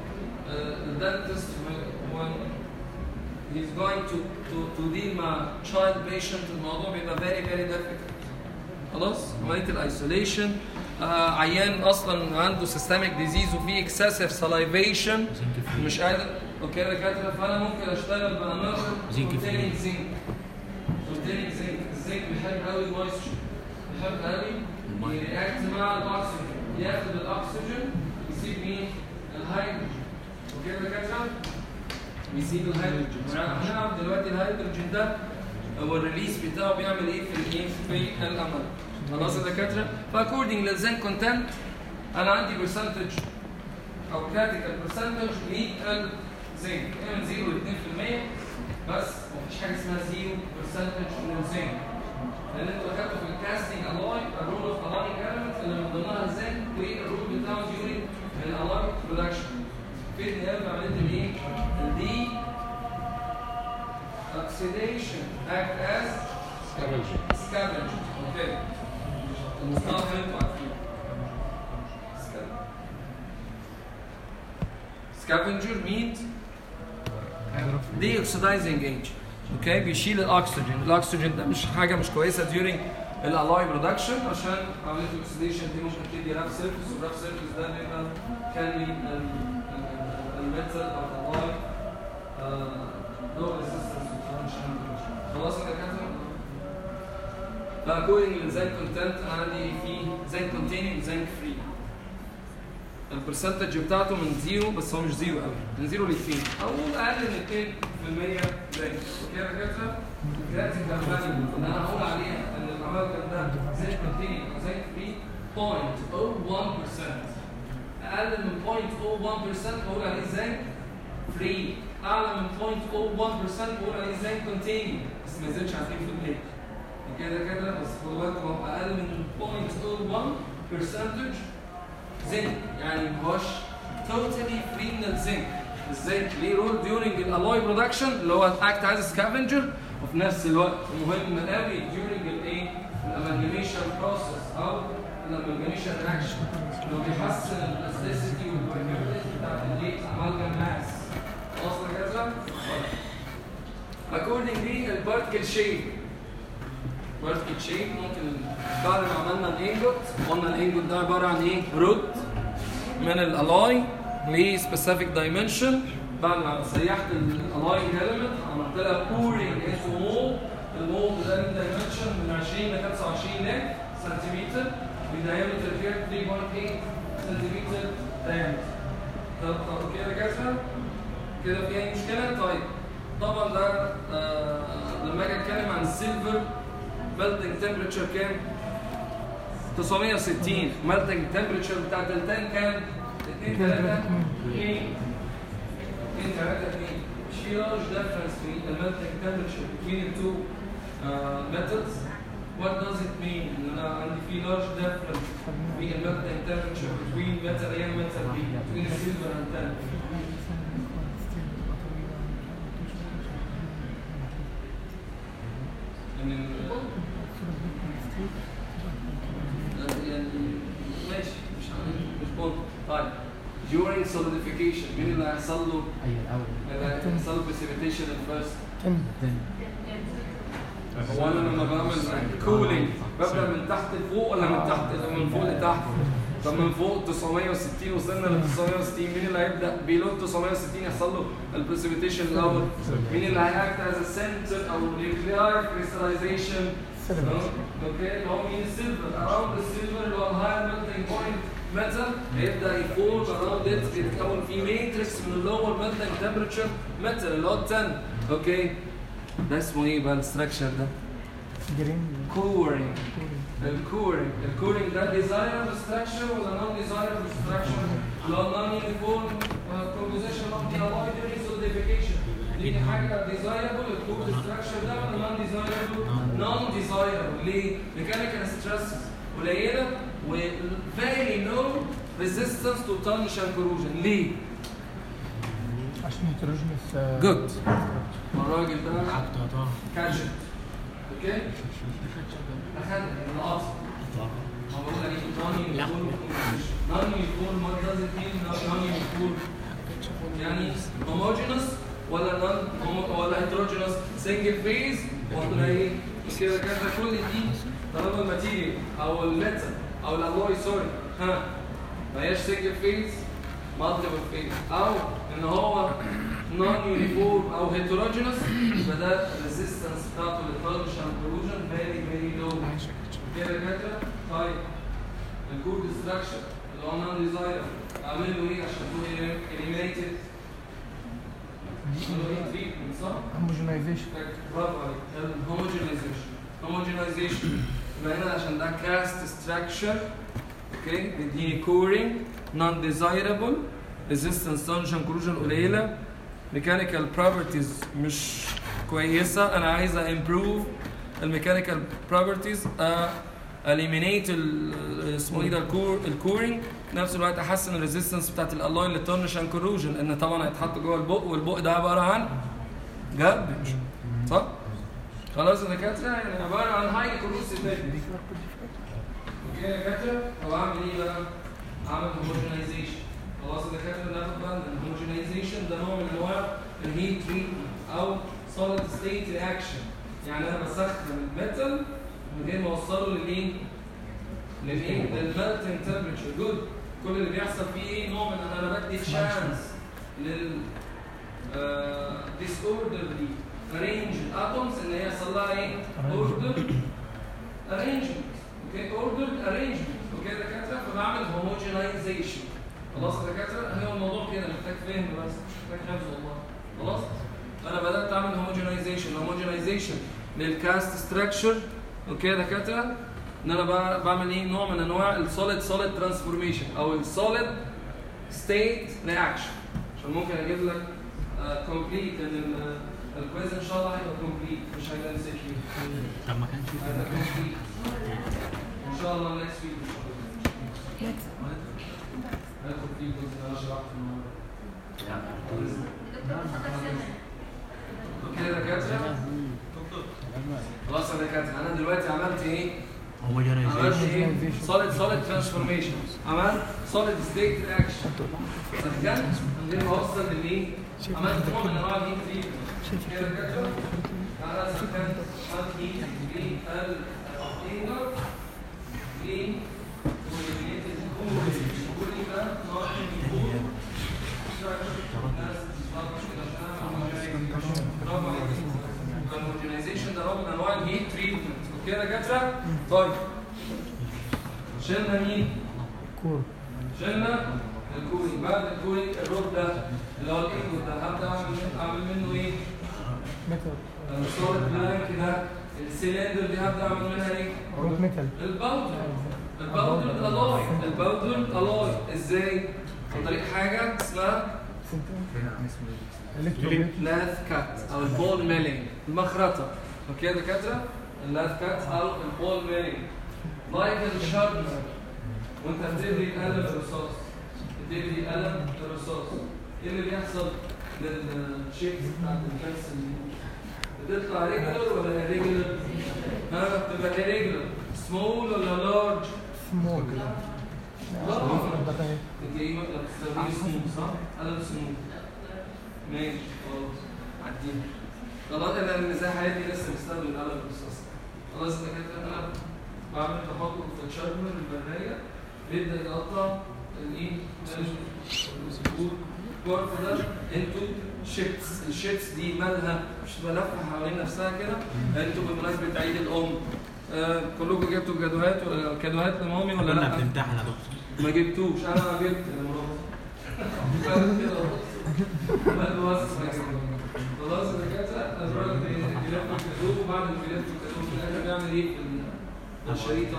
الدنتست when he's going to to to deal مع child patient الموضوع بيبقى very very difficult خلاص عمليه الايسوليشن آه عيان اصلا عنده سيستميك ديزيز وفي اكسسيف سلايفيشن مش قادر اوكي يا دكاتره فانا ممكن اشتغل بانذر زنك containing زنك containing زنك الزنك بيحب قوي المويستشر بيحب قوي يرياكت مع الاكسجين ياخد الاكسجين يسيب مين؟ الهيدروجين اوكي يا دكاتره بيسيب الهيدروجين هنعرف دلوقتي الهيدروجين ده هو الريليس بتاعه بيعمل ايه في الايه في الامل خلاص يا دكاتره فاكوردنج للزنك كونتنت انا عندي برسنتج او كريتيكال برسنتج للزنك هي من 0 ل 2% بس مفيش حاجه اسمها 0 برسنتج للزنك لان انتوا اخدتوا في الكاستنج الاي الرول اوف الاي ايلمنت اللي من ضمنها الزنك والرول بتاعه ديورنج الالاي برودكشن في النهايه عمليه الايه؟ الدي oxidation act as scavenger. Okay. المصطلح اللي انتوا عارفينه. Scavenger means deoxidizing agent. اوكي بيشيل الاكسجين، الاكسجين ده مش حاجه مش كويسه during الالاي برودكشن عشان عمليه الاكسديشن دي ممكن تدي راف سيرفيس والراف سيرفيس ده بيبقى كان الميتال او الالاي لو ريزيستنس خلاص يا دكاتره فاكوردنج للزنك كونتنت عندي في زنك كونتيننج زنك فري البرسنتج بتاعته من زيرو بس هو مش زيرو قوي من زيرو ل 2 او اقل من 2% زنك اوكي يا دكاتره كريتيكال فاليو اللي انا هقول عليها ان العمل ده زنك كونتيننج او زنك فري 0.01% اقل من 0.01% بقول عليه زنك فري اعلى من 0.01% بقول عليه زنك كونتيننج بس ما يزيدش عن 2% كده كده بس خدوا بالكم هو اقل من 0.01 percentage زنك يعني ما هوش totally free من الزنك الزنك ليه رول during الالوي برودكشن اللي هو act as scavenger وفي نفس الوقت مهم قوي during الايه الامالجميشن بروسيس او الامالجميشن رياكشن اللي هو بيحسن الاستيسيتي والبرميبيليتي بتاعت الايه امالجم ماس واصل كده؟ accordingly البارتكل شيب بارتكل شيب ممكن بعد ما عملنا الانجوت قلنا الانجوت ده عباره عن ايه؟ رود من الالاي ليه سبيسيفيك دايمنشن بعد ما سيحت الالاي element عملت لها بورينج اسمه مول المول ده ليه دايمنشن من 20 ل 25 لين سنتيمتر بدايمتر كده 3.8 سنتيمتر diameter طب طب كده كده كده في اي مشكله؟ طيب طبعا ده آه لما اجي اتكلم عن السيلفر ميلتنج تمبريتشر كام؟ 960 ميلتنج تمبريتشر بتاعت التان كام؟ 2 3 2 2 3 2 مش في لارج ديفرنس في الميلتنج تمبريتشر between the two uh, metals What does it mean؟ ان انا عندي في large difference في الميلتنج temperature between metal A and metal B between silver and tin يعني يعني ماشي مش عارف مش بونت طيب during solidification مين اللي هيحصل له اي الاول اللي هيحصل له precipitation الفيرست then هو انا لما بعمل كولينج ببدا من تحت لفوق ولا من تحت من فوق لتحت؟ طب من فوق 960 وصلنا ل 960 مين اللي هيبدا بيلو 960 يحصل له البريسبيتيشن الاول؟ مين اللي هيأكت از سنتر او نيوكليار كريستاليزيشن؟ اوكي اللي هو مين السيلفر اراوند السيلفر اللي هو الهاير ميلتنج بوينت ميتال هيبدا يفورم اراوند ات يتكون في ماتريكس من اللور ميلتنج تمبرتشر ميتال اللي هو 10 اوكي ده اسمه ايه بقى الاستراكشر ده؟ جرين كورينج الكورينج الكورينج ده ديزايربل ستراكشر ولا نون ديزايربل ستراكشر اللي هو نون يونيفورم كومبوزيشن اوف ذا الويد ريسوليديفيكيشن دي حاجه ديزايربل الكود ستراكشر ده ولا نون ديزايربل نون ديزايربل ليه؟ ميكانيكال ستريس قليله و very low resistance to tarnish and corrosion ليه؟ عشان هيتروجينس جود الراجل ده كاتشت اوكي اخد العصر ما بقول لك نون يكون نون يكون what does it mean نون يكون يعني homogeneous ولا نون ولا heterogeneous single phase ولا ايه كده كده كل دي طالما الماتيريال او الميتال او الالوي سوري ها ما هياش single phase multiple phase او ان هو نون يونيفورم او هيتروجينوس فده الريزيستنس بتاعته للترانشن كولوجن فيري فيري لو كده كده طيب الكود ستراكشر اللي هو نون ديزاير اعمل له ايه عشان تكون اليمينيتد تريتمنت صح؟ هوموجينايزيشن برافو عليك الهوموجينايزيشن هوموجينايزيشن يبقى هنا عشان ده كاست ستراكشر اوكي بيديني كورينج نون ديزايربل ريزيستنس تنشن كروجن قليله ميكانيكال بروبرتيز مش كويسه انا عايز امبروف الميكانيكال بروبرتيز اليمينيت اسمه ايه ده الكور الكورينج في نفس الوقت احسن الريزيستنس بتاعت الالوي اللي تنشن كروجن ان طبعا هيتحط جوه البق والبق ده عباره عن جاربج صح؟ خلاص يا دكاتره يعني عباره عن هاي كروسيف اوكي يا دكاتره طب اعمل ايه بقى؟ اعمل هوموجينايزيشن خلاص يا دكاتره ناخد بالنا الهوموجينايزيشن ده نوع من انواع الهيت تريتمنت او سوليد ستيت رياكشن يعني انا بسخن الميتال من غير ما اوصله للايه؟ للايه؟ للميلتنج تمبرتشر جود كل اللي بيحصل فيه ايه؟ نوع من ان انا بدي تشانس لل ديس اوردر دي arrange الاتومز ان هي يحصل لها ايه؟ order arrangement اوكي ordered arrangement اوكي يا دكاتره فبعمل homogenization خلاص يا دكاتره هو الموضوع كده محتاج فهم بس مش محتاج حفظ والله خلاص انا بدات اعمل homogenization homogenization للكاست ستراكشر اوكي يا دكاتره ان انا بع- بعمل ايه نوع من انواع السوليد سوليد ترانسفورميشن او السوليد ستيت رياكشن عشان ممكن اجيب لك كومبليت ان الكويز ان شاء الله هيبقى كومبليت مش هيبقى ام سي كيو طب ما كانش هيبقى كومبليت ان شاء الله نكست ويك هاخد فيه جزء انا شرحت النهارده اوكي يا دكاتره خلاص يا دكاتره انا دلوقتي عملت ايه؟ عملت ايه؟ solid solid transformation عملت solid state reaction سخنت من غير ما اوصل للايه؟ عملت نوع من انواع الهيت تريتمنت كده كده تعالى سخنت عملت هيت للانجر ليه؟ والريليتد كولينج ده نوع من برافو عليك الهوموجينايزيشن ده نوع من انواع الهيت تريتمنت اوكي يا دكاتره؟ طيب شلنا مين؟ كور شلنا الكولينج بعد الكولينج الروب ده اللي هو الانجوت ده هبدا اعمل منه اعمل منه ايه؟ ميتال السوليد بلانك ده السلندر دي هبدا اعمل منها ايه؟ روت ميتال الباودر الباودر الالاي الباودر الالاي ازاي؟ عن طريق حاجه اسمها الكتروبيت لاث كات او البول ميلينج المخرطه اوكي يا دكاتره اللاث كات او البول ميلينج لايك الشاربنر وانت بتبري قلم الرصاص بتبري قلم الرصاص ايه اللي بيحصل للشيبس بتاعت الكنسل دي بتطلع ريجولر ولا irregular؟ ها بتبقى irregular سمول ولا لارج؟ سمول لارج ده اهي انت ايه ما بتستخدمي سموم صح؟ قلم سموم ماشي خلاص عديها خلاص انا اللي زي حياتي لسه مستخدم القلم الرصاص خلاص انا كده انا بعمل تحقق في الشربر البريه بيبدا يقطع الايه الكورف ده انتو شيتس الشيتس دي مالها مش ملفه حوالين نفسها كده انتوا بمناسبه عيد الام آه كلكم جبتوا جدوهات ولا كادوهات لمامي ولا كنا لا؟ بنمتحن يا دكتور ما جبتوش انا جبت المرة ما بوظ خلاص الدكاتره الراجل بيلف الكتوب وبعد ما بيلف الكتوب في الاخر بيعمل ايه في الشريطه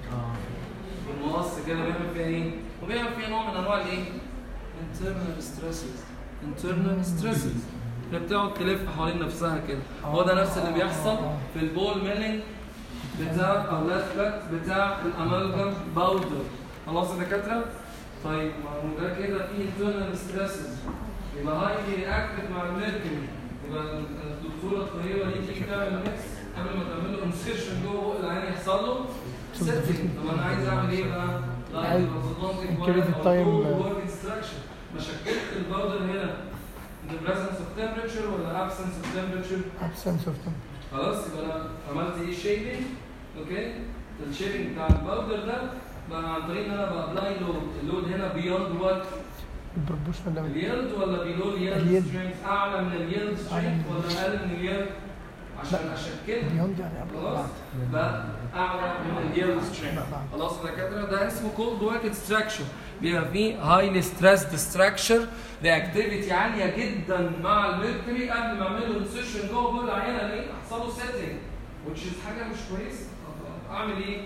في المقص كده بيعمل فيها ايه؟ وبيعمل فيها نوع من انواع الايه؟ internal stresses internal stresses هي بتقعد تلف حوالين نفسها كده هو ده نفس اللي بيحصل في البول ميلينج بتاع او لات بتاع الامالجم باودر خلاص يا دكاتره؟ طيب ما هو ده كده فيه internal stresses يبقى هاي رياكتد مع الميركوري يبقى الدكتوره الطيبه دي تيجي تعمل ميكس قبل ما تعمل له انسيرشن جوه بق العين يحصل له سيتنج طب انا عايز اعمل ايه بقى؟ عايز increase the time. ورك انستراكشن ما شكلت الباودر هنا in the presence of temperature ولا absence of temperature absence of time خلاص يبقى انا عملت ايه شيبنج اوكي الشيبنج بتاع الباودر ده بقى عن طريق ان انا بابلاي لود اللود هنا بيوند وات البروبوشنال ليفل اليلد ولا بيلو اليلد اليلد. سترينث اعلى من اليلد سترينث ولا اقل من اليلد عشان اشكلها بيوند يعني قبل خلاص بعد بقى اعلى من اليلد سترينث خلاص يا دكاتره ده اسمه كولد ورك ستراكشر بيبقى فيه هايلي ستريسد ستراكشر رياكتيفيتي عاليه جدا مع الميركوري قبل ما اعمل له انسيشن جوه بول العينه ليه؟ حصل له سيتنج which is حاجه مش كويسه طب اعمل ايه؟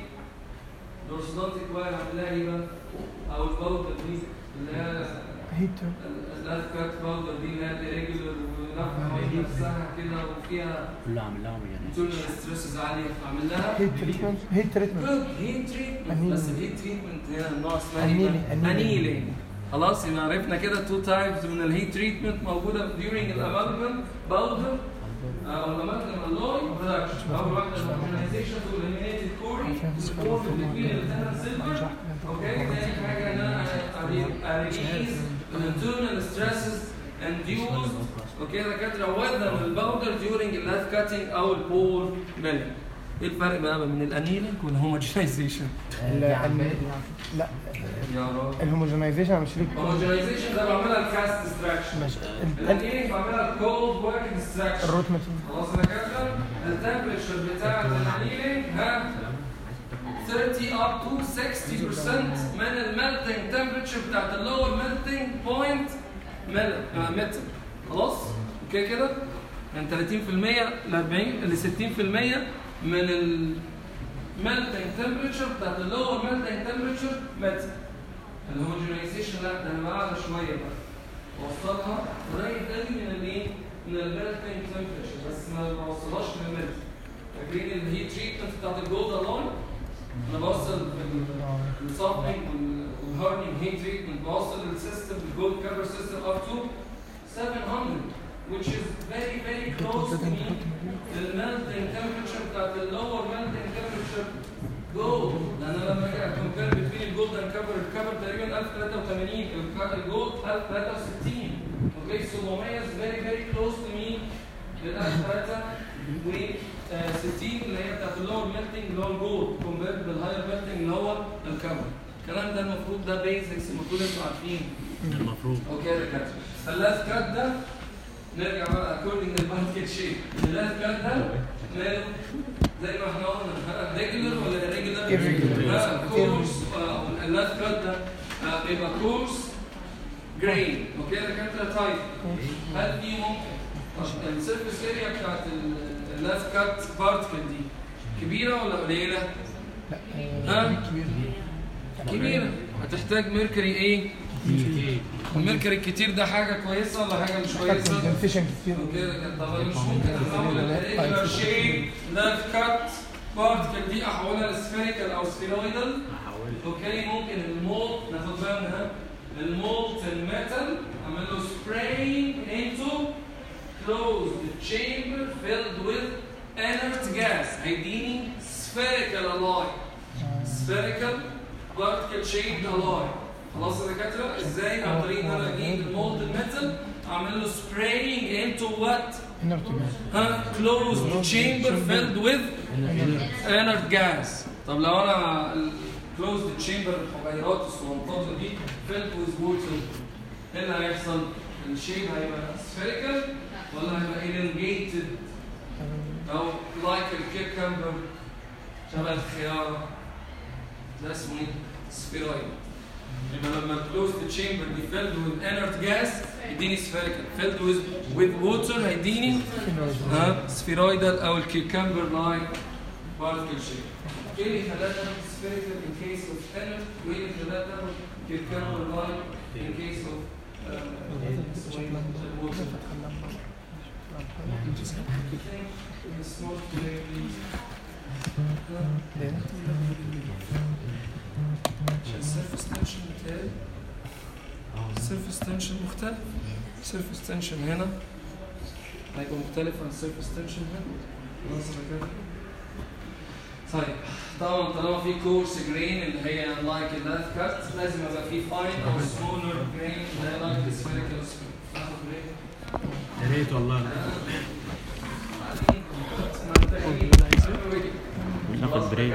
دورسودونتيك واير اعمل لها ايه بقى؟ او الباودر دي اللي هي هيتر اللاف كات باودر دي اللي هي ريجولر ولفه حوالين نفسها كده وفيها كلها عامل لهم يعني internal ستريسز عاليه فاعمل لها هيت تريتمنت هيت تريتمنت جود هيت تريتمنت Annealing. بس الهيت تريتمنت هنا النوع اسمها ايه؟ Annealing. بقى؟ Annealing. انيلينج خلاص يبقى عرفنا كده تو تايبس من الهيت تريتمنت موجوده during الامالجم باودر او الامالجم الوي برودكشن اول واحده الهوموجينايزيشن تو اليمينيتد كوري الكور بين التنر سيلفر اوكي تاني حاجه ان انا اريليز الانترنال ستريسز انديوز اوكي يا دكاتره وذر الباودر during اللاف كاتنج او البول ميلينج ايه الفرق بقى بين الانيلينج والهوموجينايزيشن؟ لا يا راجل الهوموجينايزيشن مش ليك هوموجينايزيشن ده بعملها الكاست ديستراكشن ماشي الانيلينج بعملها الكولد ورك ديستراكشن الروت ميثود خلاص يا دكاتره التمبريتشر بتاع الانيلينج ها 30 up to 60% من الميلتنج تمبريتشر بتاعت اللور ميلتنج بوينت متر خلاص اوكي كده من 30% ل 40 ل 60% من الميلتنج تمبريتشر بتاعت اللور ميلتنج تمبريتشر متر الهوموجينايزيشن لا ده انا بعلى شويه بقى اوصلها قريب قوي من الايه؟ من الميلتنج تمبريتشر بس ما بوصلهاش للميلت فاكرين الهيت تريتمنت بتاعت الجولد الون انا بوصل في الصابنج والهارنينج هيت تريتمنت بوصل السيستم الجولد كفر سيستم اب تو 700 which is very very close to me the melting temperature بتاعت اللور melting temperature جولد لان انا لما اجي اكمبير بين الجولد اند كفر الكفر تقريبا 1083 الجولد 1063 اوكي 700 is very very close to me لل 1003 و 60 اللي هي بتاعت اللور ميلتنج اللي هو الجولد كومبير بالهاير ميلتنج اللي هو الكفر الكلام ده المفروض ده بيزكس المفروض انتوا عارفين المفروض اوكي يا دكاتره اللاست كات ده نرجع بقى اكوردنج للباسكت شيب اللاست كات ده ماله زي ما احنا قلنا ريجولر ولا ريجولر؟ Irregular. كورس اللاست كات ده آه، بيبقى كورس جرين اوكي يا دكاتره طيب هل في ممكن السيرفيس اريا بتاعت اللاست كات بارتكل دي كبيره ولا قليله؟ ها؟ كبيره هتحتاج ميركوري ايه؟ الميركوري الكتير ده حاجه كويسه ولا حاجه مش كويسه؟ كوندنسيشن كتير اوكي طب مش ممكن احول الريجولار شيب لاف كات بارتكل دي احولها لسفيريكال او سفيرويدال اوكي ممكن المولت ناخد بالنا المولت الميتال اعمل له spraying into closed chamber filled with inert gas هيديني spherical alloy spherical particle shaped alloy خلاص يا دكاتره ازاي عن طريق ان انا اجيب المولد ميتال اعمل له spraying into what ها closed chamber filled with inert gas طب لو انا closed chamber الحجيرات الصغنطاطه دي filled with water ايه اللي هيحصل؟ الشيب هيبقى spherical ولا هيبقى elongated او like الكيكمبر شبه الخياره ده اسمه ايه؟ سفيرويد يبقى لما close the chamber دي filled with inert gas يديني spherical filled with with water هيديني ها سفيرويدال او الكيكمبر لايك particle shape ايه اللي خلاها تاخد spherical in case of inert وايه اللي خلاها تاخد كيكمبر لايك in case of uh, water It's not very عشان السيرفس تنشن بتاعي السيرفس تنشن مختلف السيرفس تنشن هنا هيبقى مختلف عن السيرفس تنشن هنا خلاص يا كده طيب طبعا طالما في كورس جرين اللي هي لايك اللاث كات لازم يبقى في فاين او سمولر جرين اللي هي لايك السفيريكال ناخد بريك يا ريت والله ناخد بريك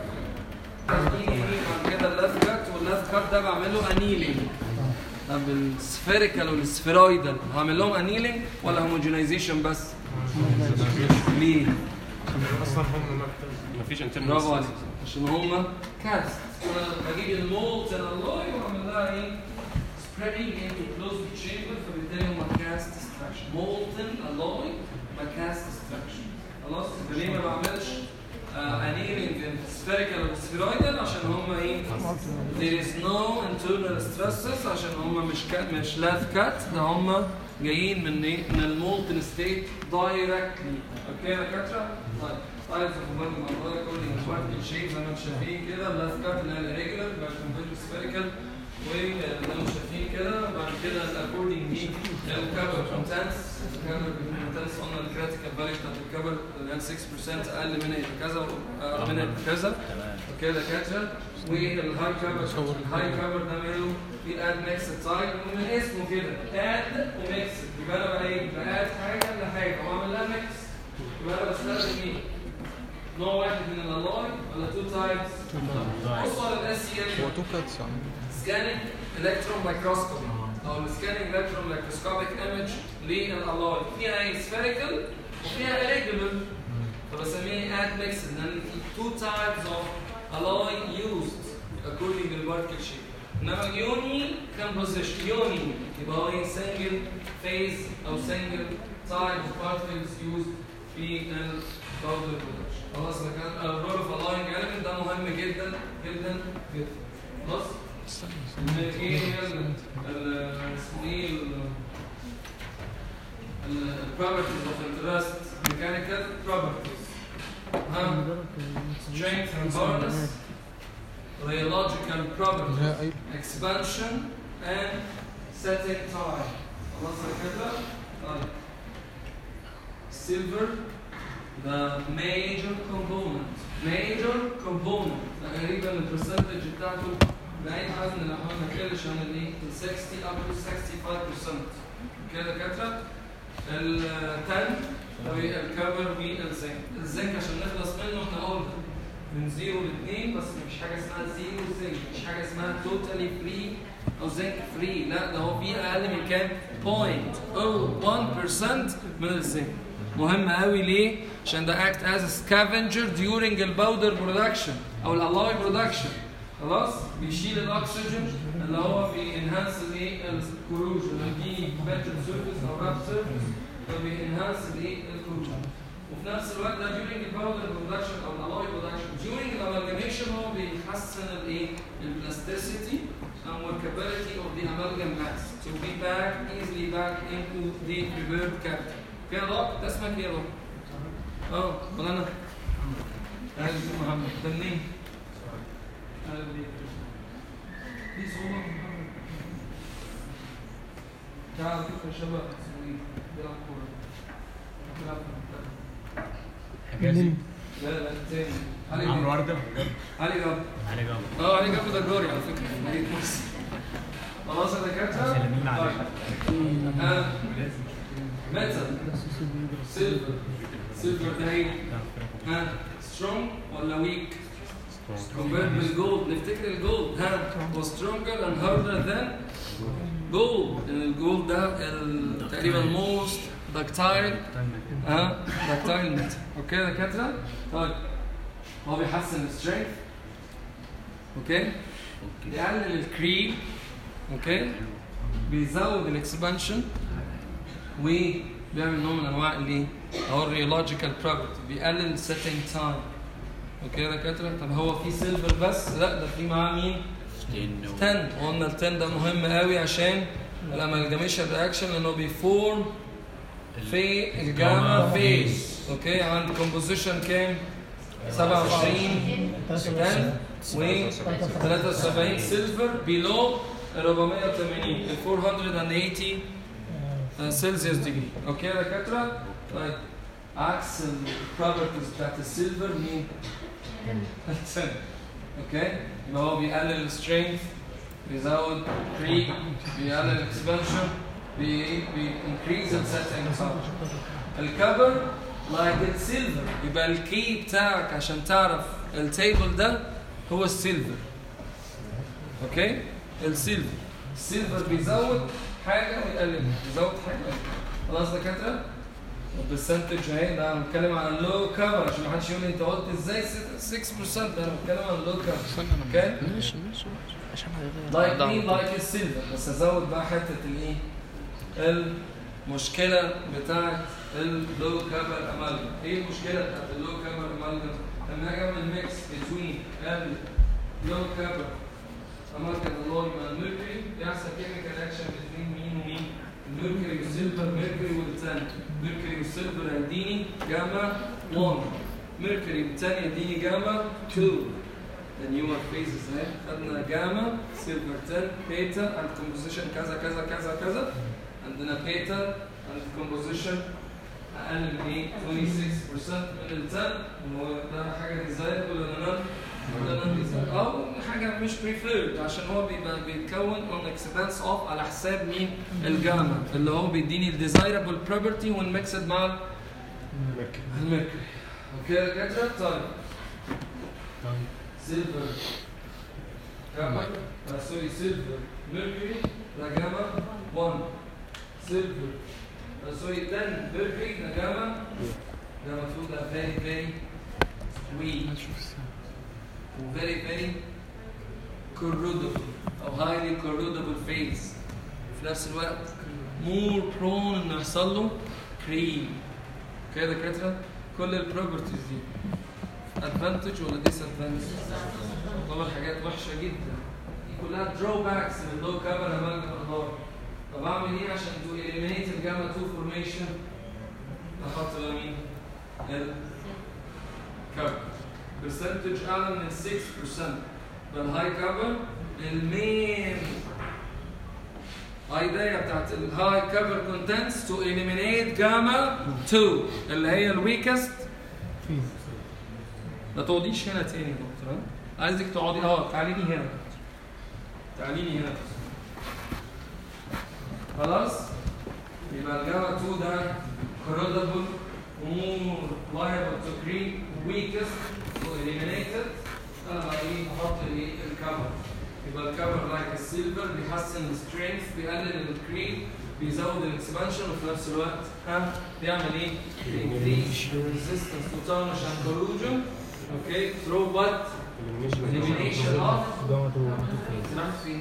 بعد كده اللاث كات واللاث كات ده بعمل له انيلينج طب السفيريكال والسفيرويدال هعمل لهم انيلينج ولا هوموجينايزيشن بس؟ ليه؟ اصلا هم ما فيش انترنال برافو عليك عشان هما كاست انا بجيب المولتن الوي واعمل لها ايه؟ spreading into closed chamber فبالتالي هما كاست structure molten alloy ما كاست structure خلاص يبقى ليه ما بعملش انيلينج spherical او spheroidal عشان هما ايه؟ there is no internal stresses عشان هما مش كات مش لاث كات ده هما جايين من ايه؟ من المولتن ستيت دايركتلي اوكي يا دكاتره؟ طيب طيب في المبادئ الموضوع كودينج بارتكل شيب زي ما انتم شايفين كده اللاث كات اللي هي الريجولار بعد كونفرت سفيريكال وزي ما انتم شايفين كده بعد كده الاكوردنج دي الكفر كونتنس الكفر كونتنس قلنا الكريتيكال فاليو بتاعت الكفر اللي هي 6% اقل منها يبقى كذا اقل منها يبقى كذا اوكي ده كاتشر والهاي كفر الهاي كفر ده ماله في الاد ميكس تايب ومن اسمه كده اد وميكس يبقى انا بقى ايه؟ بقى حاجه لحاجه واعمل لها ميكس يبقى انا بستخدم ايه؟ نوع واحد من الالوي ولا تو تايبس؟ بصوا على الاس سي هو تو كاتس يعني سكاننج الكترون مايكروسكوبي او السكاننج الكترون مايكروسكوبيك ايمج للالوي فيها ايه سفيريكال وفيها irregular فبسميه اد ميكس لان في تو تايبس اوف alloy used according to the particle shape انما اليوني composition يوني يبقى هو ايه single phase او single type of particles used في الباودر production خلاص ده كان الرول اوف alloying element ده مهم جدا جدا جدا خلاص ايه هي ال ال- اسمه ايه ال properties of interest mechanical properties ها strength and hardness rheological properties لا اي expansion and setting time خلاص كده طيب silver the major component major component تقريبا البرسنتج بتاعته بعيد عن اللي احنا ما نتكلمش عن الايه ال 60 up to 65% كده دكاتره ال 10 والكفر والزنك الزنك عشان نخلص منه احنا قلنا من 0 ل 2 بس مفيش حاجه اسمها زيرو زنك مفيش حاجه اسمها توتالي فري او زنك فري لا ده هو في اقل من كام 0.01% من الزنك مهم قوي ليه عشان ده act as a scavenger during الباودر برودكشن او الالوي برودكشن خلاص بيشيل الاكسجين اللي هو بينهانس الايه الكروجن دي باتر سيرفيس او راب سيرفيس فبينهانس الايه الكروجن وفي نفس الوقت ده during الباودر برودكشن او الالوي برودكشن during الامالجميشن هو بيحسن الايه البلاستيسيتي and workability of the amalgam mass to be back easily back into the prepared cavity كده ضغط ده اسمك ايه ضغط؟ اه ولا انا؟ اهلا بك محمد ده منين؟ اهلا بيك دي صورة محمد ده على فكرة شبه اسمه ايه؟ بيلعب كورة بيلعب في المنتخب حجازي لا لا التاني علي عمرو جاب ورده علي جاب علي جابر اه علي جاب ده جاري على فكرة في مدينة مصر خلاص يا دكاتره؟ طيب. ها ميتال سيلفر سيلفر ده ايه؟ ها سترونج ولا ويك؟ compared بالجولد نفتكر الجولد ها هو stronger and harder than gold لان الجولد ده ال- تقريبا most ductile ها ductile metal اوكي يا دكاتره؟ طيب هو بيحسن السترينث اوكي بيقلل الكريب اوكي بيزود الاكسبانشن وبيعمل نوع من انواع الايه؟ او الريولوجيكال بروبرتي بيقلل السيتنج تايم اوكي يا دكاتره طب هو في سيلفر بس لا ده في معاه مين؟ تن وقلنا التن ده مهم قوي عشان الامالجاميشن رياكشن لانه بيفورم في الجاما فيز اوكي عند كومبوزيشن كام؟ 27 تن و 73 سيلفر بيلو 480 ل 480 سيلسيوس ديجري اوكي يا دكاتره؟ طيب عكس البروبرتيز بتاعت السيلفر مين؟ التن اوكي يبقى هو بيقلل السترينث بيزود كريب بيقلل الاكسبانشن بي بي increase السيتنج تايم الكفر لايك السيلفر يبقى الكي بتاعك عشان تعرف التيبل ده هو السيلفر اوكي السيلفر السيلفر بيزود حاجه ويقلل بيزود حاجه ويقلل. خلاص دكاتره البرسنتج اهي ده انا بتكلم عن اللو كفر عشان ما حدش يقول لي انت قلت ازاي 6% ده انا بتكلم عن اللو كفر اوكي ماشي ماشي عشان لايك مين لايك السيلفر بس ازود بقى حته الايه المشكله بتاعت اللو كفر امالجم ايه المشكله بتاعت اللو كفر امالجم لما اجي اعمل ميكس بين اللو كفر امالجم الوي مع الميركوري بيحصل كيميكال اكشن بين مين ومين الميركوري والسيلفر ميركوري والتان ميركوري والسيلفر هيديني جاما 1 ميركوري والتاني يديني جاما 2 the newer phases اهي خدنا جاما سيلفر 10 بيتا and composition كذا كذا كذا كذا عندنا بيتا and composition اقل من ايه 26% من التن وهو ده حاجه ديزايربل ولا نون ولا نون ديزايربل او حاجه مش بريفيرد عشان هو بيبقى بيتكون اون اكسبنس اوف على حساب مين الجاما اللي هو بيديني الديزايربل بروبرتي ونميكسد مع الميركوري اوكي يا دكاتره طيب سيلفر جاما آه، سوري سيلفر ميركوري ده جاما 1 سيلفر آه، سوري 10 ميركوري ده جاما جاما 2 ده فيري فيري ويك وفيري فيري corrodable او highly corrodable phase في نفس الوقت more prone انه يحصل له cream كده يا دكاتره كل البروبرتيز دي ادفانتج ولا ديس ادفانتج؟ تعتبر حاجات وحشه جدا دي كلها drawbacks من اللو كفر امالجم الانهار طب اعمل ايه عشان تو eliminate الجاما 2 فورميشن؟ احط بقى مين؟ الكفر برسنتج اعلى من 6% بالهاي كفر المين ايديا بتاعت الهاي كفر كونتنتس تو eliminate جاما 2 اللي هي الويكست ما تقعديش هنا تاني يا دكتور ها؟ عايزك تقعدي اه تعالي لي هنا تعالي لي هنا خلاص يبقى الجاما 2 ده corrodable more liable to creep weakest to eliminated انا بقى ايه احط الايه الكفر يبقى الكفر لايك السيلفر بيحسن السترينث بيقلل الكريب بيزود الاكسبانشن وفي نفس الوقت ها بيعمل ايه؟ increase resistance to tarnish and corrosion اوكي through what؟ elimination of راح فين؟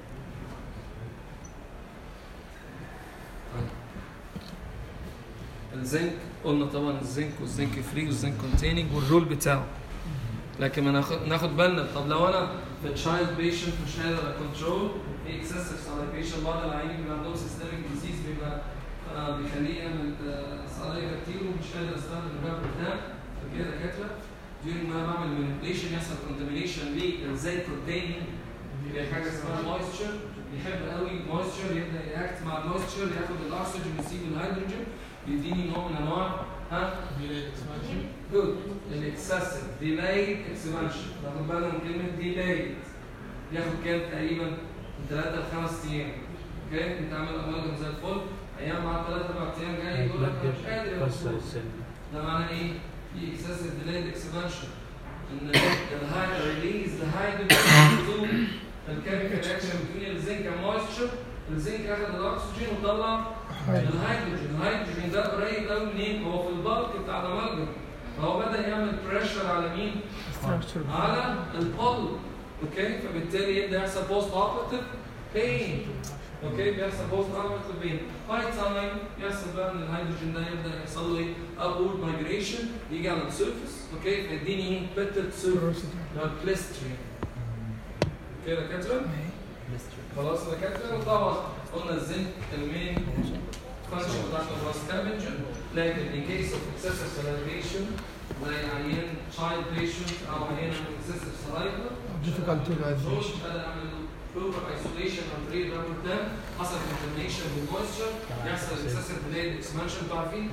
الزنك قلنا طبعا الزنك والزنك فري والزنك كونتيننج والرول بتاعه لكن ما ناخد ناخد بالنا طب لو انا في تشايلد بيشنت مش قادر اكونترول في اكسسيف ساليفيشن بعض العيانين بيبقى عندهم سيستميك ديزيز بيبقى آه، بيخليه يعمل ساليفا كتير ومش قادر استخدم الراب بتاعه فكده دكاتره during ما بعمل مانيبيوليشن يحصل كونتامينيشن للزيت كونتيننج في حاجه اسمها مويستشر بيحب قوي مويستشر يبدا ياكت مع المويستشر ياخد الاكسجين ويسيب الهيدروجين يديني نوع من انواع ها جود الاكسسيف ديلاي اكسبانشن ناخد بالنا من كلمه ديلاي ياخد كام تقريبا من ثلاثه لخمس ايام اوكي انت عامل امالجم زي الفل ايام مع ثلاث اربع ايام جاي يقول لك انا مش قادر يا دكتور. ده معناه ايه؟ في اكسسيف ديلايد اكسبانشن ان الهاي ريليز الهيدروجين الكيميكال رياكشن بين الزنك والمويستشر الزنك اخذ الاكسجين وطلع الهيدروجين الهيدروجين ده قريب قوي منين؟ هو في البلك بتاع الامالجم فهو بدا يعمل بريشر على مين؟ على البول اوكي فبالتالي يبدا يحصل بوست اوبرتيف بين اوكي بيحصل بوست اوبرتيف بين باي تايم يحصل بقى ان الهيدروجين ده يبدا يحصل له ايه؟ ابورد مايجريشن يجي على السيرفيس اوكي فيديني ايه؟ بيتر سيرفيس بليسترين اوكي يا دكاتره؟ خلاص يا دكاتره وطبعا قلنا الزنك المين فانكشن بتاعته هو سكافنجر لكن in case of excessive salivation زي عيان child patient او عيان excessive saliva difficult to دول evaluate. بدأ اعمل proper isolation عن طريق الرابر ده حصل contamination بالمويستشر يحصل excessive delayed expansion انتوا عارفين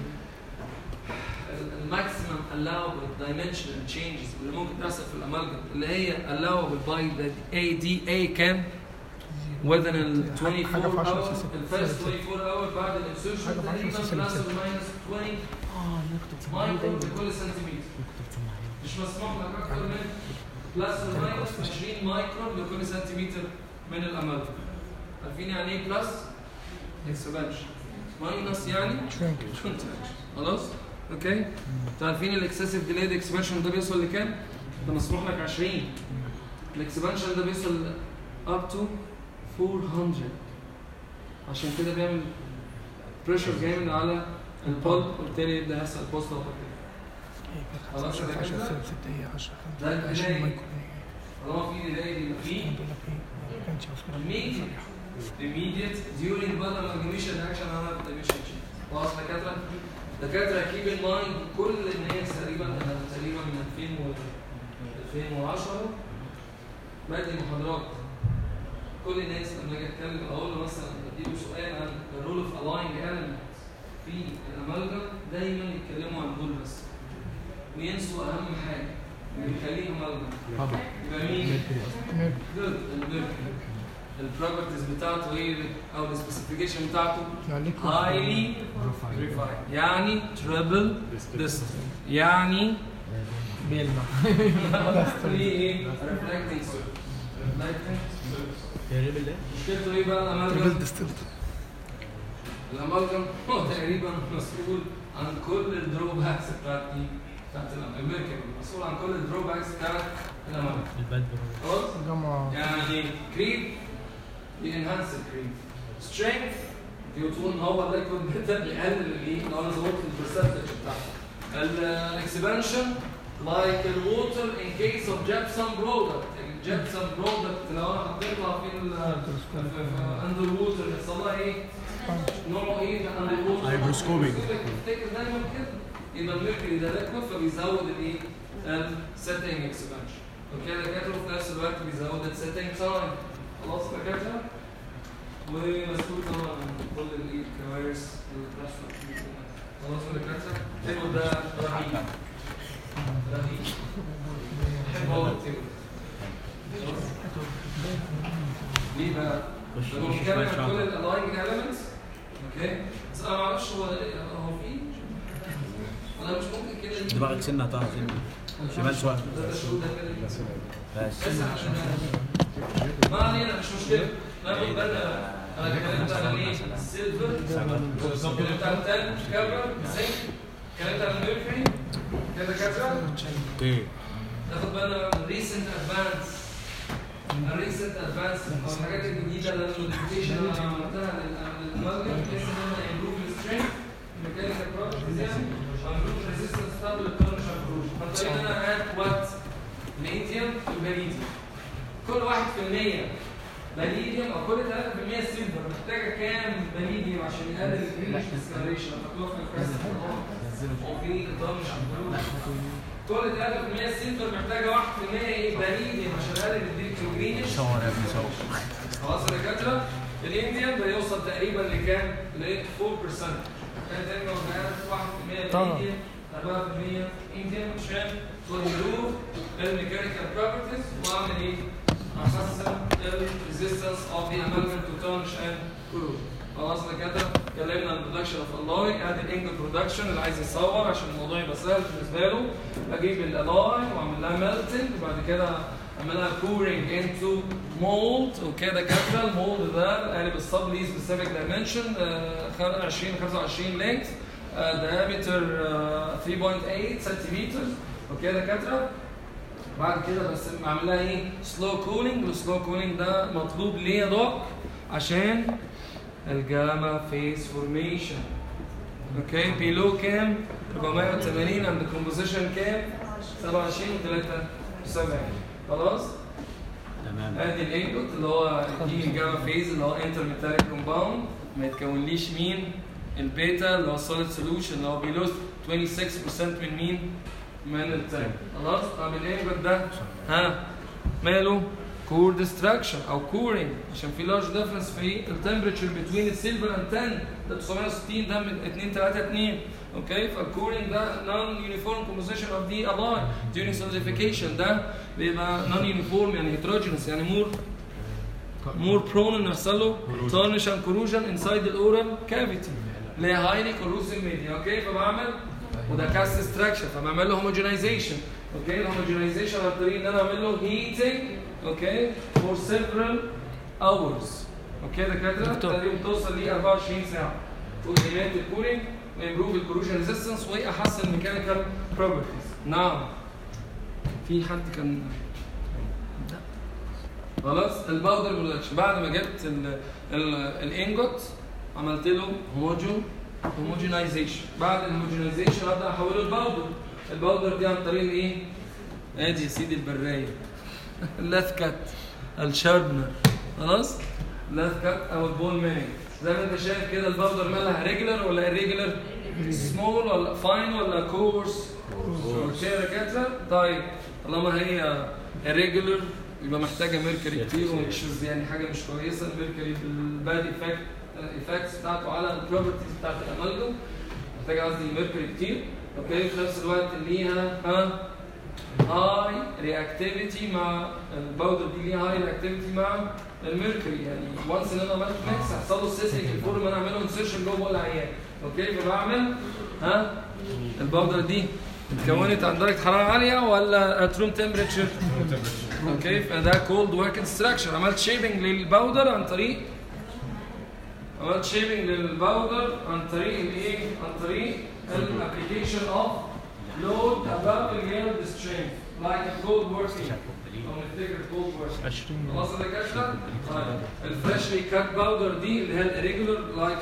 الماكسيمم allowable dimensional changes اللي ممكن تحصل في الامالجم اللي هي allowable by the ADA كام؟ within ال 24 حاجة في 10 hour سنة. الفيرست 24 hour بعد الانسيرشن حاجة في 10 تقريبا سنة. بلس اور ماينس 20 اه انا كنت بسمعها مايكرو دايما لكل سنتيمتر كنت بسمعها مش مسموح لك اكثر من بلس اور ماينس 20 مايكرون لكل سنتيمتر من الامالجم عارفين يعني ايه بلس؟ اكسبانشن ماينس يعني contraction. خلاص؟ اوكي؟ انتوا عارفين الاكسسيف ديليد اكسبانشن ده بيوصل لكام؟ ده مسموح لك 20 الاكسبانشن ده بيوصل اب تو 400 عشان كده بيعمل بريشر جامد على البولب وبالتالي يبدا يحصل بوست خلاص يا دكاترة؟ ده البداية. طالما في ديلاي يبقى في immediate immediate during blood amalgamation action على inflammation change. خلاص دكاتره دكاتره keep in mind كل الناس تقريبا انا تقريبا من 2000 و 2010 بدي محاضرات كل الناس لما اجي اتكلم اقول له مثلا بديله سؤال عن الرول اوف الاينج element في الامالجم دايما يتكلموا عن دول بس وينسوا اهم حاجه اللي بيخليه امالجم يبقى مين؟ جود الميركوري البروبرتيز بتاعته ايه او السبيسيفيكيشن بتاعته هايلي ريفاين يعني تريبل ديستنت يعني بيلمع ليه ايه؟ ريفلكتنج مشكلته ايه بقى الامالجم؟ الامالجم هو تقريبا مسؤول عن كل الدروباكس بتاعت مين؟ بتاعت الامريكان مسؤول عن كل الدروباكس بتاعت الامالجم خلاص؟ جمع يعني كريب بينهانس الكريب سترينث بيكون هو الليكويد ميتال بيقلل الايه؟ لو انا زودت البرسنتج بتاعته الاكسبانشن لايك الووتر ان كيس اوف جيبسم برودكت الجيبسم برودكت لو انا حطيتها في اندر ووتر يحصل لها ايه؟ نوعه ايه في اندر ووتر؟ هيدروسكوبيك. تفتكر دايما كده يبقى الميركوري ده ليكويد فبيزود الايه؟ السيتنج اكسبانشن اوكي دكاتره في نفس الوقت بيزود السيتنج تايم خلاص دكاتره ومسؤول طبعا عن كل الايه الكوارث اللي بتحصل في خلاص دكاتره التيبل ده رهيب رهيب بحب هو التيبل خلاص؟ ليه بقى؟ لما بنتكلم عن كل الالاينج elements اوكي بس انا ما اعرفش هو هو في انا مش ممكن كده يجي- دماغك سنة طه سنة شمال شوية ده شو ده كده بس بس عشان ما علينا مش مشكله ناخد بالنا انا اتكلمت عن ايه؟ السيلفر اتكلمت عن التلج كبر زنك اتكلمت عن الميركوري كده كده اوكي ناخد بالنا من الريسنت ادفانس الريسنت ادفانس او الحاجات الجديده اللي انا الموديفيكيشن اللي انا عملتها للمالجم بحيث ان انا امبروف السترينث ميكانيكال بروبرتيز يعني وامبروف ريزيستنس بتاعته للكونشن ابروش عن طريق ان انا اد وات ميديوم وبريديوم كل 1% بليديوم او كل 3% سيلفر محتاجه كام بليديوم عشان يقلل الجريش ديسكاريشن هتحطوها في الكاس وفي اطار مش هنقوله كل 3% سيلفر محتاجه 1% ايه بليديوم عشان يقلل الجريش صور يا ابني صور خلاص يا دكاتره الانديان بيوصل تقريبا لكام؟ ل 4% كان دايما بيعرف 1% طبعا. الانديان 4% انديان عشان تو امبروف الميكانيكال بروبرتيز واعمل ايه؟ احسن الريزيستنس اوف ذا amalgam to tarnish and corrosion خلاص انا كده اتكلمنا عن برودكشن اوف اللاي ادي الانجل برودكشن اللي عايز يصور عشان الموضوع يبقى سهل بالنسبه له اجيب الالاي واعمل لها ميلتنج وبعد كده اعملها كورنج انتو مولد وكده كده المولد ده قالب السب لي سبيسيفيك دايمنشن 20 25 لينكس diameter آه، 3.8 سنتيمتر وكده كده بعد كده بس بعمل لها ايه سلو كولينج والسلو كولينج ده مطلوب ليه يا دوك عشان الجاما فيس فورميشن اوكي بيلو كام 480 عند كومبوزيشن كام 27 و 73 خلاص تمام ادي الانجوت اللي هو دي الجاما فيز اللي هو انتر ميتاليك كومباوند ما يتكونليش مين البيتا اللي هو السوليد سوليوشن اللي هو بيلوز 26% من مين من التانك خلاص طب الانجوت ده ها ماله كور ديستراكشن او كورينج عشان في لارج ديفرنس في التمبريتشر بتوين السيلفر اند 10 ده 960 ده من 2 3 2 اوكي فالكورينج ده نون يونيفورم كومبوزيشن اوف دي الاي during solidification ده بيبقى نون يونيفورم يعني heterogeneous يعني مور more prone ان يحصل له tarnish and corrosion inside the oral cavity اللي هي highly corrosive media اوكي فبعمل وده كاست استراكشن فبعمل له homogenization اوكي الهوموجينايزيشن عن طريق ان انا اعمل له heating اوكي for several hours اوكي ده كده تقريبا توصل ل 24 ساعه وإيمات الكولينج ويمبروف الكروجن ريزيستنس واحسن ميكانيكال بروبرتيز نعم في حد كان خلاص الباودر برودكشن بعد ما جبت ال- ال- الانجوت عملت له هوموجو هوموجينايزيشن بعد الهوموجينايزيشن ابدا احوله الباودر الباودر دي عن طريق الايه؟ ادي يا سيدي البرايه اللاث كات الشاربنر خلاص لاث كات او البول مانج زي ما انت شايف كده الباودر مالها ريجولر ولا irregular سمول ولا فاين ولا كورس كده كده طيب طالما هي irregular يبقى محتاجه ميركوري كتير ومش يعني حاجه مش كويسه الميركوري بالباد افكت الايفكتس بتاعته على البروبرتيز بتاعت الامالجم محتاجه قصدي ميركوري كتير اوكي في نفس الوقت ليها ها هاي رياكتيفيتي مع الباودر دي ليها هاي رياكتيفيتي مع الميركوري يعني وانس ان انا عملت ميكس هيحصل له سيسميك الفورم انا اعمله انسيرشن جوه العيان اوكي فبعمل ها الباودر دي اتكونت عند درجه حراره عاليه ولا ات روم تمبريتشر اوكي فده كولد ورك انستراكشن عملت شيبنج للباودر عن طريق عملت شيبنج للباودر عن طريق الايه؟ عن طريق الابلكيشن اوف لود above the yield strength like a cold working او نفتكر cold working 20 خلاص انا كده الفريشلي كات باودر دي اللي هي الريجولر لايك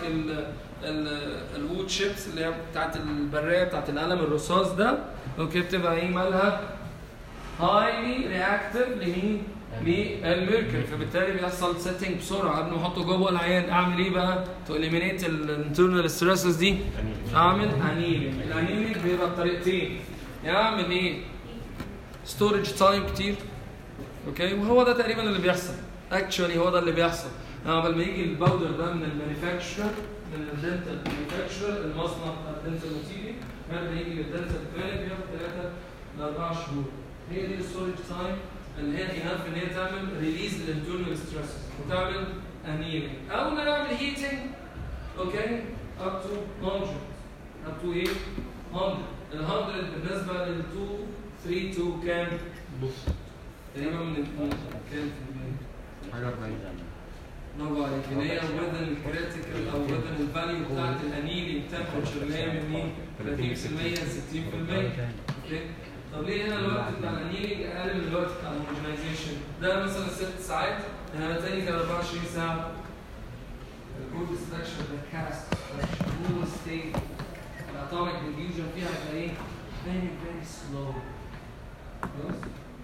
الوود شيبس اللي هي بتاعت البرايه بتاعت القلم الرصاص ده اوكي بتبقى ايه مالها هايلي رياكتيف لمين؟ للميركوري فبالتالي بيحصل سيتنج بسرعه قبل ما احطه جوه العيان اعمل ايه بقى؟ تو اليمينيت الانترنال ستريسز دي اعمل انيلينج الانيلينج بيبقى بطريقتين يا اعمل ايه؟ ستورج تايم كتير اوكي وهو ده تقريبا اللي بيحصل اكشولي هو ده اللي بيحصل قبل ما يجي الباودر ده من المانيفاكتشر من الدنتال مانيفاكتشر المصنع بتاع الدنتال ماتيريال بعد ما يجي للدنتال كلينيك بياخد 3 ل 4 شهور هي دي الستورج تايم اللي هي انف ان هي تعمل ريليز للانترنال ستريس وتعمل انيلينج او ان انا اعمل هيتنج اوكي اب تو 100 اب تو ايه 100 ال 100 بالنسبه لل 2 3 2 كام؟ تقريبا من من كام في المية؟ حاجه 40 برافو عليك اللي هي وذن الكريتيكال او وذن الفاليو بتاعت الانيلينج تمبرتشر اللي هي من مين؟ 30% ل 60% اوكي طب ليه هنا الوقت بتاع الانيلينج اقل من الوقت بتاع الهوموجنايزيشن؟ ده مثلا ست ساعات هنا تاني كان 24 ساعه الكود ستراكشر ده كاست هو ستيت الاتوميك ديفيوجن فيها هيبقى ايه؟ very very slow خلاص؟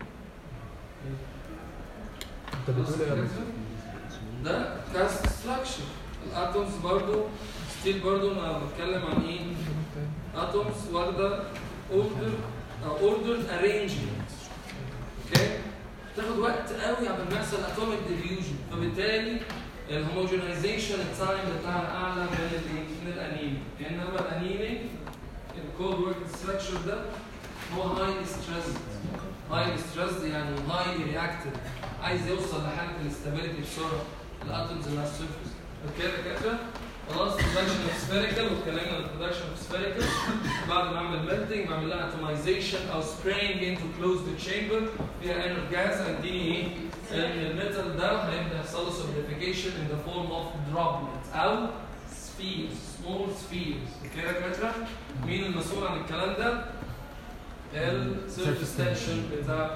انت بتقول ايه يا رب؟ ده كاست ستراكشر الاتومز برضو ستيل برضو انا بتكلم عن ايه اتومز واخده اوردر اوردر ارينجمنت اوكي بتاخد وقت قوي قبل ما يحصل اتوميك ديفيوجن فبالتالي الهوموجنايزيشن التايم بتاعها اعلى من الايه من الانيلينج انما الانيلينج الكود ورك ستراكشر ده هو هايلي ستريسد هاي ستريس يعني هاي رياكتيف عايز يوصل لحاله الاستابيليتي بسرعه الاتومز اللي على السيرفيس اوكي يا دكاتره خلاص برودكشن اوف سفيريكال واتكلمنا عن البرودكشن اوف سفيريكال بعد ما اعمل ميلتنج بعمل لها اتومايزيشن او سبرينج انتو كلوزد تشامبر فيها انر جاز هيديني ايه؟ ان الميتال ده هيبدا يحصل له solidification in the form of droplet او spheres small spheres اوكي يا دكاتره؟ مين المسؤول عن الكلام ده؟ السيرفيس تنشن بتاع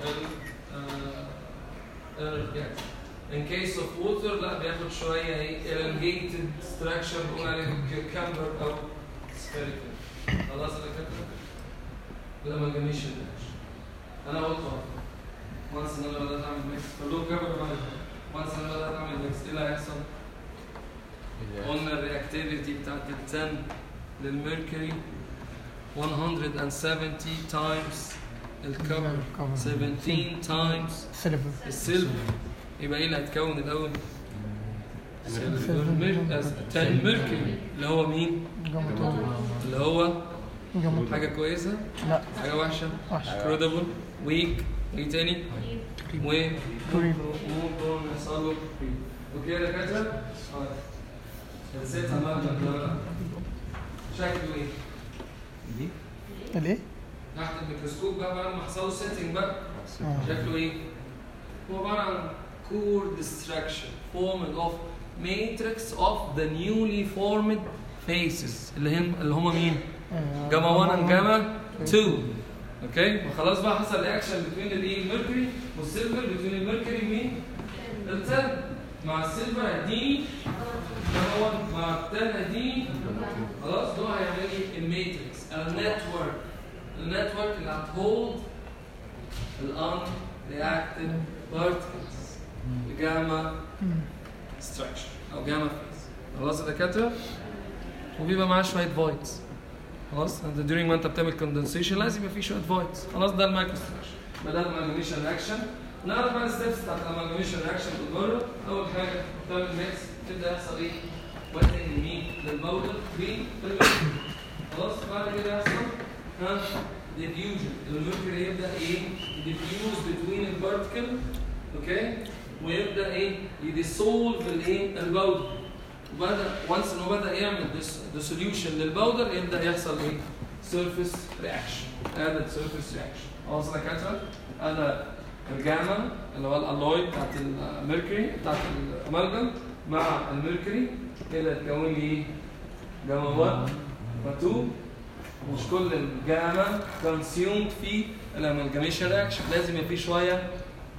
ال جاز In case of water لا بياخد شوية ايه elongated structure بنقول عليه cucumber أو spherical خلاص أنا كده الامالجاميشن أنا قلت وانس إن أنا بدأت أعمل ميكس فلو كبر وانس إن أنا بدأت أعمل ميكس إيه اللي هيحصل؟ قلنا الرياكتيفيتي بتاعت ال 10 للميركوري 170 times الكبر 17 times سيلفر السيلفر يبقى ايه اللي هيتكون الاول؟ سيلفر 10 ميركوري اللي هو مين؟ جامد اللي هو جامد حاجه كويسه لا حاجه وحشه وحش كريدبل ويك ايه تاني؟ و كريم. ممكن يحصل له اوكي يا دكاتره؟ نسيت المبلغ شكله ايه؟ الايه؟ تحت الميكروسكوب بقى بعد ما حصل له سيتنج بقى آه. شكله ايه؟ هو عبارة عن core distraction formed of matrix of the newly formed faces اللي هم اللي هم مين؟ آه، جاما 1 and جاما 2 اوكي وخلاص بقى حصل رياكشن بين الايه الميركوري والسيلفر بين الميركوري ومين؟ التن مع السيلفر هيديني جاما 1 مع التن هيديني خلاص ده هيعمل لي الماتريكس النتورك النتورك اللي هتهولد الان رياكتيف بارتكلز جاما ستراكشر او جاما فيز خلاص يا دكاتره وبيبقى معاه شويه فويدز خلاص انت during ما انت بتعمل كوندنسيشن لازم يبقى فيه شويه فويدز خلاص ده المايكرو ستراكشر بدل الامالجميشن رياكشن نعرف بقى الستبس بتاعت الامالجميشن رياكشن بالمره اول حاجه بتعمل ميكس تبدا يحصل ايه؟ ويتنج مين للباودر جرين خلاص بعد كده يحصل ها ديفيوجن الميركوري يبدا ايه؟ يديفيوز بتوين البارتكل اوكي ويبدا ايه؟ يديسولف الايه؟ الباودر وبدا وانس ان هو بدا يعمل ديسوليوشن للباودر يبدا يحصل ايه؟ سيرفيس رياكشن ادد سيرفيس رياكشن خلاص يا دكاتره انا الجاما اللي هو الالوي بتاعت الميركوري بتاعت الامالجم مع الميركوري كده تكون لي ايه؟ جاما 1 و2 مش كل الجاما كونسيومد في الامالجميشن رياكشن لازم يبقى في شويه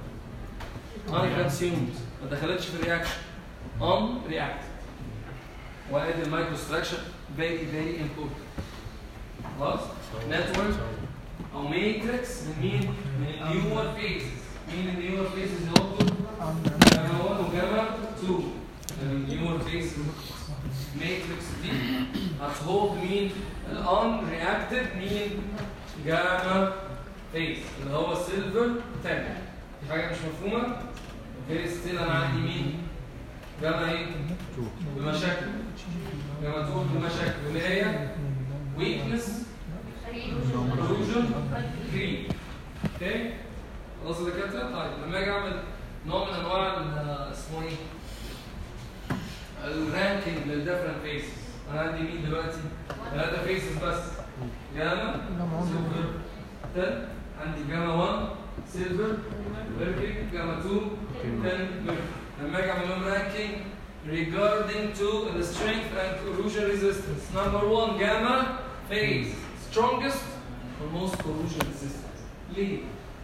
ان كونسيومد ما دخلتش في الرياكشن ان رياكت وادي المايكرو ستراكشر فيري فيري امبورتنت خلاص نتورك او ماتريكس من مين؟ من النيور فيزز مين النيور فيزز اللي هم جاما 1 وجاما 2 النيور فيز ماتريكس دي هتهولد مين؟ الان رياكتيف مين؟ جاما فيز اللي هو سيلفر 10 دي حاجه مش مفهومه؟ اوكي ستيل انا عندي مين؟ جاما ايه؟ بمشاكل جاما 2 بمشاكل اللي هي ويكنس illusion creep اوكي خلاص يا دكاتره طيب لما اجي اعمل نوع من انواع ال- اسمه ايه الرانكينج للديفرنت فيسز انا عندي مين دلوقتي ثلاثه فيسز بس جاما سيلفر 10 عندي جاما 1 سيلفر ميركوري جاما 2 10 ميركوري لما اجي اعمل لهم رانكينج regarding to the strength and corrosion resistance number one gamma phase strongest or most corrosion resistant ليه؟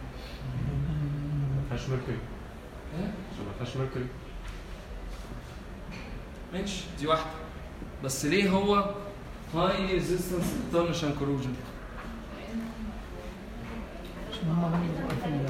ما فيهاش ميركوري ها؟ عشان ما فيهاش ميركوري ماشي دي واحدة بس ليه هو هاي ريزيستنس للترنش اند كوروجن؟ عشان هم عمالين يبقوا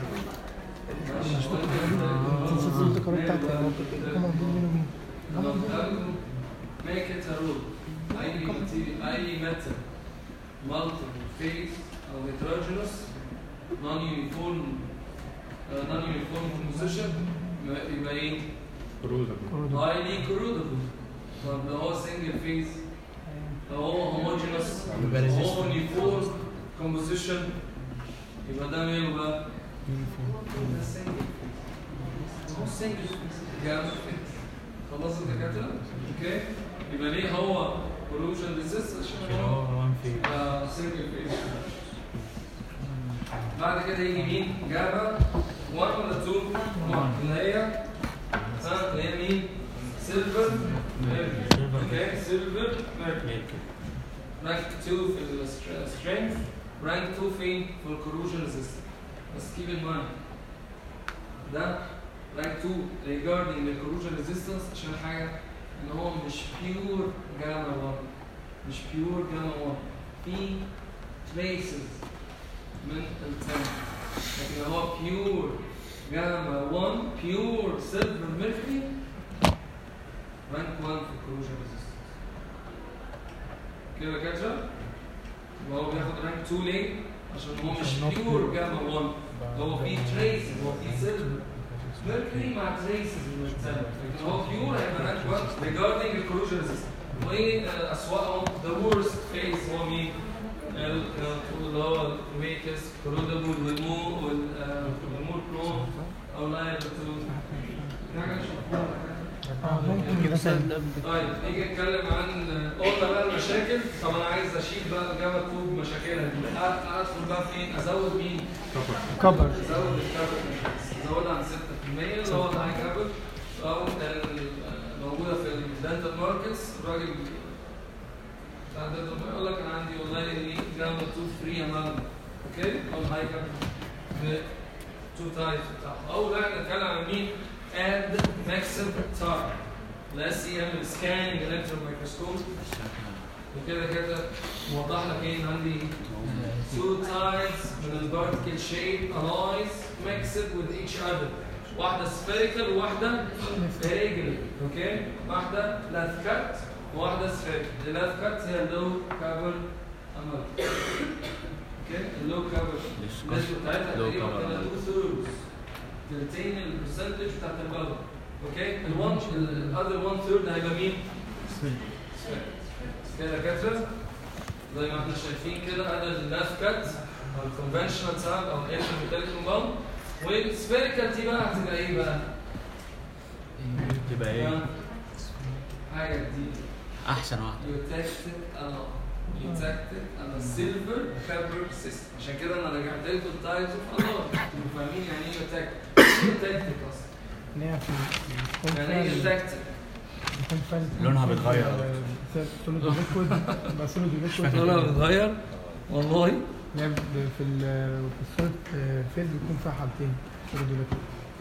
في تنسيق الذكريات بتاعتي هم موجودين مين ومين make it a rule اي material اي metal multiple phase او heterogeneous non uniform uh, non uniform composition يبقى يبقى ايه؟ كروزر highly corrodable طب لو هو single phase لو هو homogeneous يبقى resistant. هو uniform composition يبقى ده ماله بقى؟ ده سنجل هو سنجل جامد خلاص الدكاترة؟ اوكي؟ يبقى ليه هو pollution resist عشان هو آه، single phase بعد كده يجي مين؟ جابا 1 ولا 2؟ 1 اللي هي ها اللي هي مين؟ سيلفر اوكي سيلفر ميركوري رانك 2 في السترينث رانك 2 فين؟ في الكروجن ريزيستنس بس keep in mind ده رانك 2 regarding الكروجن ريزيستنس عشان حاجه ان هو مش بيور جاما 1 مش بيور جاما 1 في traces من التانك لكن هو بيور جاما 1 بيور سيلفر ميركوري رانك 1 في الكروجن ريزيستنس كده كده وهو بياخد رانك 2 ليه؟ عشان هو مش بيور جاما 1 هو في تريس هو في سيلفر ميركوري مع تريسز من التانك لكن هو بيور هيبقى رانك 1 regarding الكروجن ريزيستنس وايه آه، اسوأهم ذا worst phase هو مين؟ ال- آه، اللي هو الويكس كرودبل والمو والمور برو او لاير في حاجه مش مفهومه ممكن يكون طيب نيجي نتكلم عن قلنا بقى المشاكل طب انا عايز اشيل بقى الجامعه كوب مشاكلها دي أ- ادخل بقى فين ازود مين؟ كبر ازود الكابل ازودها عن 6% اللي هو الهاي كابل او ال- موجوده في الدنتال ماركتس الراجل بتاع الدنتال ماركت يقول لك انا عندي والله دي جامعه 2 3 امام اوكي او الهاي كابل ب 2 تايبس بتاعهم اول حاجه نتكلم عن مين؟ اد ماكسيم تايب لا سي ام سكاننج الكترون مايكروسكوب وكده كده موضح لك ايه إن عندي two types من الفيرتيكال شيب الايز mixed with each other واحدة spherical وواحدة irregular اوكي واحدة لاث كات وواحدة spherical اللاث كات هي اللو كابل امال اوكي اللو كابل النسبة بتاعتها low تقريبا cover كده amount. 2 thirds تلتين البرسنتج بتاعت البلد اوكي الوان الاذر 1 ثيرد هيبقى مين؟ كده كده زي ما احنا شايفين كده ادي اللاف كات او الكونفشنال ساب او الانتر ميتاليك كومباوند والسفيريكال دي بقى هتبقى ايه بقى؟ تبقى ايه؟ حاجه جديده احسن واحده يوتكتد انا يوتكتد انا سيلفر كابر سيستم عشان كده انا رجعت لكم التايبس اوف الله تبقوا فاهمين يعني ايه يوتكتد يوتكتد اصلا ان هي في يعني ايه يوتكتد يكون فعلا لونها بيتغير. سوليد ليكويد بقى سوليد ليكويد لونها بتتغير والله يعني في ال في السوليد فيز بيكون فيها حالتين سوليد ليكويد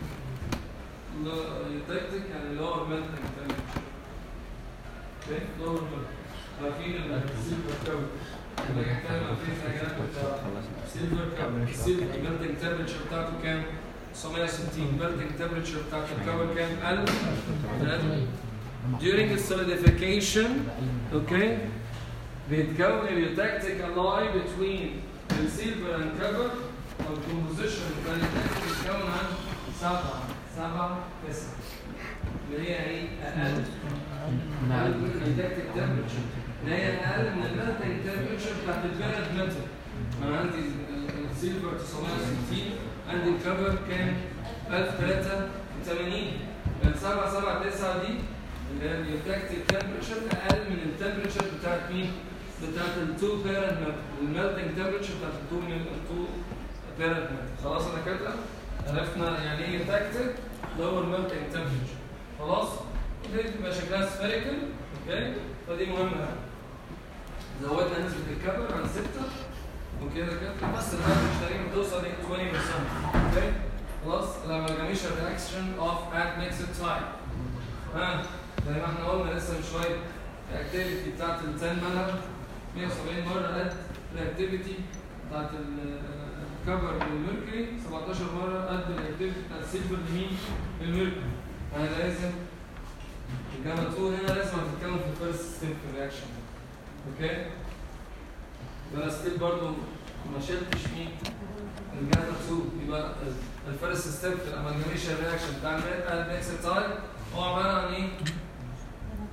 يوتكتد يعني lower melting temperature اوكي lower melting عارفين السيلفر كاب اللي هنتكلم عن فيه حاجات بتاع سيلفر كاب السيلفر melting temperature بتاعته كام؟ 960 melting temperature بتاعت الكابل كام؟ 1000 during the solidification okay بيتكون اليوتكتيك alloy between السيلفر and copper او الكومبوزيشن بتاع اليوتكتيك بيتكون عن سبعة سبعة تسعة اللي هي ايه؟ اقل اقل من اليوتكتيك تمبرتشر اللي هي اقل من الميلتنج تمبرتشر بتاعت البلد ميتال انا عندي ال- السيلفر 960 عندي الكبر كام؟ 1083 من 7 7 9 دي اللي هي اليوتكتيك تمبرتشر اقل من التمبرتشر بتاعت مين؟ بتاعت التو بيرنت ميتال الميلتنج تمبرتشر بتاعت التو التو بيرنت ميتال خلاص انا كده عرفنا يعني ايه يوتكتيك لور ميلتنج تمبرتشر خلاص؟ دي تبقى شكلها سفيريكال اوكي؟ فدي مهمه زودنا نسبه الكبر عن 6 وكده كده بس الافرج تقريبا بتوصل ل 20% اوكي خلاص الامالجاميشن رياكشن اوف ات ميكسد تايم ها زي ما احنا قلنا لسه من شويه الاكتيفيتي بتاعت ال 10 ملل 170 مره قد الاكتيفيتي بتاعت الكفر للميركوري 17 مره قد الاكتيفيتي بتاعت السيلفر لمين؟ للميركوري فانا لازم الجاما 2 هنا لازم هتتكون في الفيرست ستيب في الرياكشن اوكي انا ستيل برضو ما شلتش مين الجاما 2 يبقى الفيرست ستيب في الامالجاميشن رياكشن بتاع الميكس تايب هو عباره عن ايه؟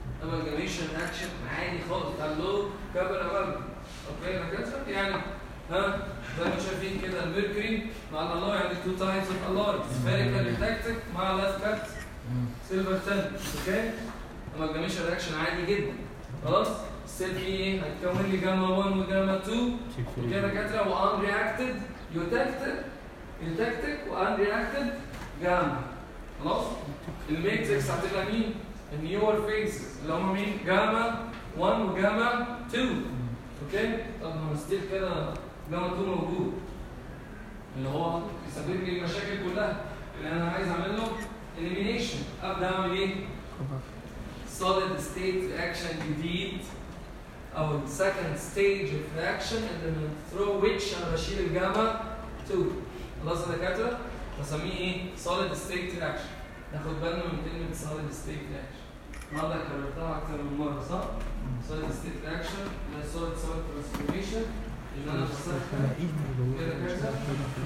امالجاميشن رياكشن عادي خالص بتاع اللو كابل امالجم اوكي انا كده يعني ها زي ما شايفين كده الميركوري مع الالوي عندي تو تايبس اوف الوي سفيريكال ريتاكتيك مع لاست كات سيلفر تن اوكي امالجاميشن رياكشن عادي جدا خلاص السيل فيه ايه هيتكون لي جاما 1 وجاما 2 وكده دكاتره وان رياكتد يوتكتد يوتكتك وان رياكتد جاما خلاص الميتريكس هتبقى مين النيور فيسز اللي هم مين جاما 1 وجاما 2 اوكي طب ما ستيل كده جاما 2 موجود اللي هو يسبب لي المشاكل كلها اللي انا عايز اعمل له elimination ابدا اعمل ايه solid state reaction جديد او second stage of reaction اللي من through which انا بشيل الجاما 2 خلاص يا دكاتره بسميه ايه solid state reaction ناخد بالنا من كلمه solid state reaction النهارده كررتها اكتر من مره صح؟ solid state reaction اللي هي solid solid transformation ان انا بسخن كده كده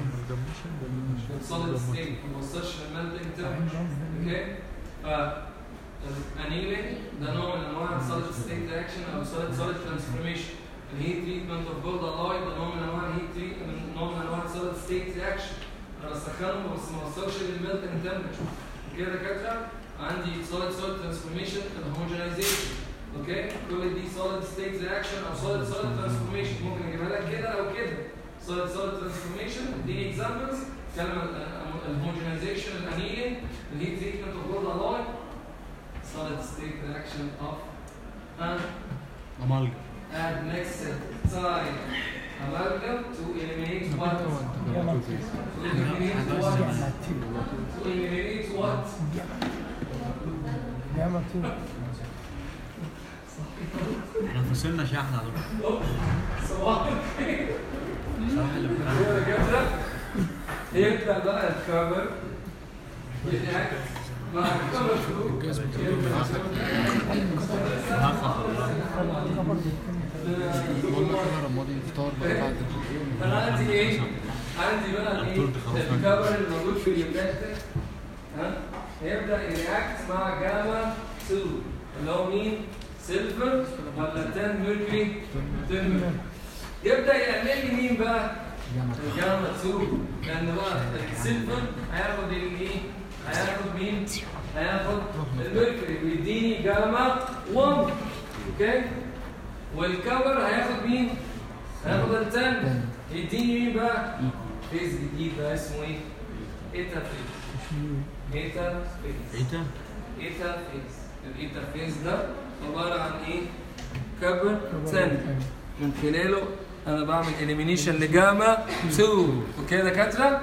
solid state ما وصلش للميلتنج temperature اوكي ف annealing ده نوع من انواع solid state reaction او solid solid transformation الهيت تريتمنت اوف جولد الاي ده نوع من انواع الهيت تريتمنت نوع من انواع solid state reaction انا بسخنه بس ما وصلش للميلتنج temperature كده دكاتره عندي solid solid transformation and homogenization اوكي كل دي solid state reaction او solid solid transformation ممكن اجيبها لك كده او كده solid solid transformation اديني examples كلمه الهوموجينيزيشن الانيلين الهيت تريتمنت اوف جولد الاي solid state reaction of and أمالجم add next time amalgam to eliminate what? To eliminate what? To eliminate what? جاما 2 احنا فصلنا شحن على طول صباح الخير صراحة اللي بتعمل كده كده يبدا بقى الكفر يتعكس مع الكفر والله كده رمادي فطار بقى بعد انا عندي ايه؟ عندي بقى ايه؟ الدور ده خلاص الكفر اللي موجود في اليمات ده ها؟ هيبدا يرياكت مع جاما 2 اللي هو مين؟ سيلفر ولا 10 ميركوري؟ 10 ميركوري يبدا يعمل لي مين بقى؟ الجاما 2 لان بقى السيلفر هياخد الايه؟ هياخد مين؟ هياخد الميركوري ويديني جاما 1 اوكي؟ والكفر هياخد مين؟ هياخد التن يديني مين بقى؟ فيز جديد بقى اسمه ايه؟ ايتا فيز ايتا فيز ايه ده؟ ايتا فيز الايتا فيز ده عباره عن ايه؟ كبر تن من خلاله انا بعمل اليمينيشن لجاما 2 اوكي يا دكاتره؟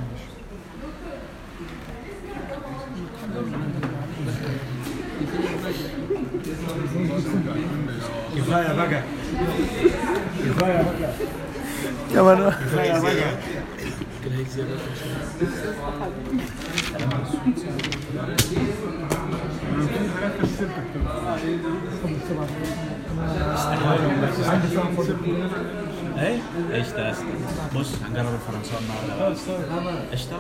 كفاية بقى كمان كفاية بقى عندي ساعة فاضية ايه؟ قشطة قشطة بص هنجرب الفرنساوي النهارده قشطة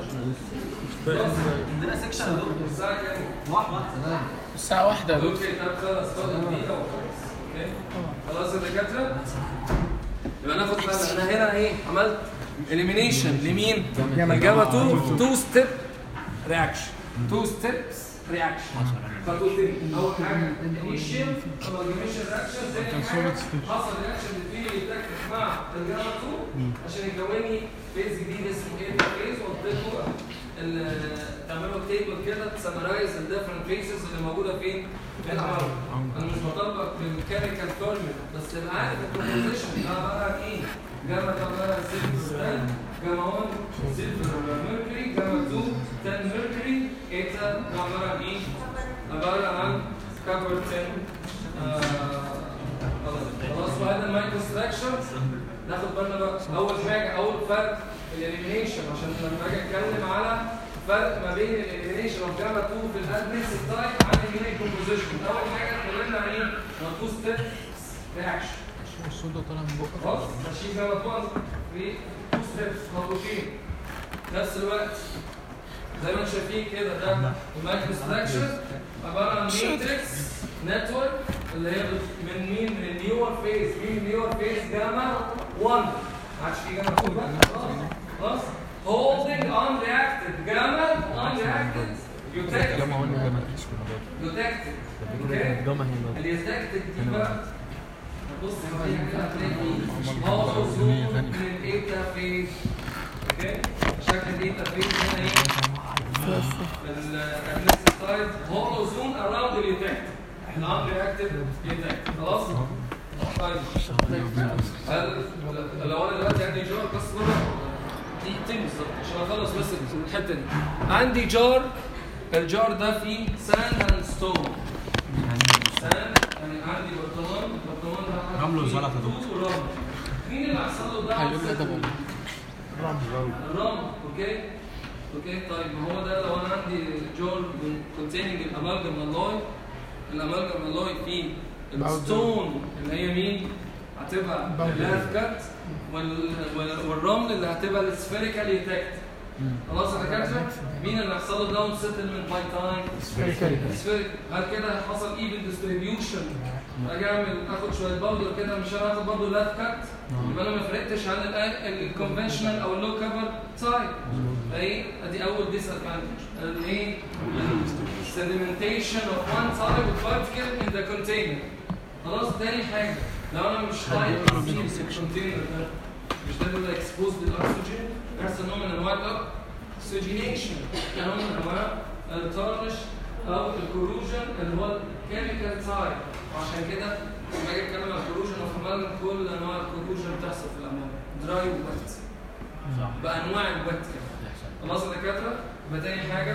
الساعة واحدة يا دكتور اوكي طب خلاص فاضل دقيقه اوكي خلاص يا دكاتره يبقى ناخد بالنا انا هنا ايه عملت اليمينيشن لمين؟ لجاما 2 2 ستيب رياكشن 2 ستيبس رياكشن خطوتين اول حاجه انيشال امالجميشن رياكشن ثاني حاجه حصل رياكشن بين يتركب مع الجاما 2 عشان يكون لي فيز جديد اسمه ايه فيز وقلت لكم ال- تعملوا تيبل كده تسمرايز الديفرنت فيسز اللي موجوده فين؟ في العمل انا مش بطبق بالميكانيكال فورمولا بس تبقى عارف الكومبوزيشن ده عباره عن ايه؟ جاما ده عباره عن سيلفر جاما 1 سيلفر ميركوري جاما 2 10 ميركوري ايتا ده عباره عن ايه؟ عباره عن كابر 10 آه، خلاص خلاص وهذا المايكرو ستراكشر ناخد بالنا بقى اول حاجه اول فرق في الاليمينيشن عشان لما اجي اتكلم على فرق ما بين الاليمينيشن اوف جاما 2 في الادمكس تايب عن الميني كومبوزيشن اول حاجه اتكلمنا عن ايه؟ تو ستيبس رياكشن الصوت ده طالع من بقك خلاص ماشيين جاما 2 في تو ستيبس خطوتين نفس الوقت زي ما انتم شايفين كده ده المايكرو ستراكشر عباره عن ماتريكس نتورك اللي هي بت- من مين؟ من النيور فيز مين النيور فيز جاما 1 ما عادش في جاما فوق بقى خلاص خلاص holding unreacted gamma unreacted eutectic جامعة قلنا جامعة مفيش كنا برضه eutectic اوكي الجامعة هنا اليوتكتك دي بقى بص هتلاقي كده هتلاقي هولو زون من الايتا فيز اوكي شكل الايتا فيز هنا ايه الانستايد هولو زون اراوند اليوتكتك نون رياكتيف يوتكتك خلاص طيب هل لو انا دلوقتي عندي جار بس بره دقيقتين بالظبط عشان اخلص بس الحته دي عندي جار الجار ده فيه ساند اند ستون ساند يعني عندي برطمان البرطمان ده رمل وزلط يا دكتور. طول رمل مين اللي هيحصل له ده هيقول لي ده بقى. الرمل اوكي اوكي طيب ما هو ده لو انا عندي جار containing الامالجم اللاي الامالجم اللاي فيه الستون اللي هي مين هتبقى اللاف كات وال... وال- والرمل اللي هتبقى السفيريكال يتكت خلاص يا دكاتره مين اللي هيحصل له داون سيتلمنت باي تايم سفيريكال هل كده حصل ايفن ديستريبيوشن اجي اعمل اخد شويه باودر كده مش انا هاخد برضه لاف كات يبقى انا ما فرقتش عن الكونفشنال او اللو كفر تايب اهي ادي اول ديس ادفانتج الايه sedimentation of one type of particle in the container خلاص تاني حاجه لو انا مش طايق اكسجين في الكونتينر ده مش ده بيبقى اكسبوز بالاكسجين بيحصل نوع من انواع الاكسجينيشن نوع من انواع التارنش او الكروجن اللي هو الكيميكال تايب وعشان كده لما اجي اتكلم عن الكروجن وفي كل انواع الكروجن بتحصل في الاملاح دراي وويت بانواع الويت كده خلاص يا دكاتره يبقى تاني حاجه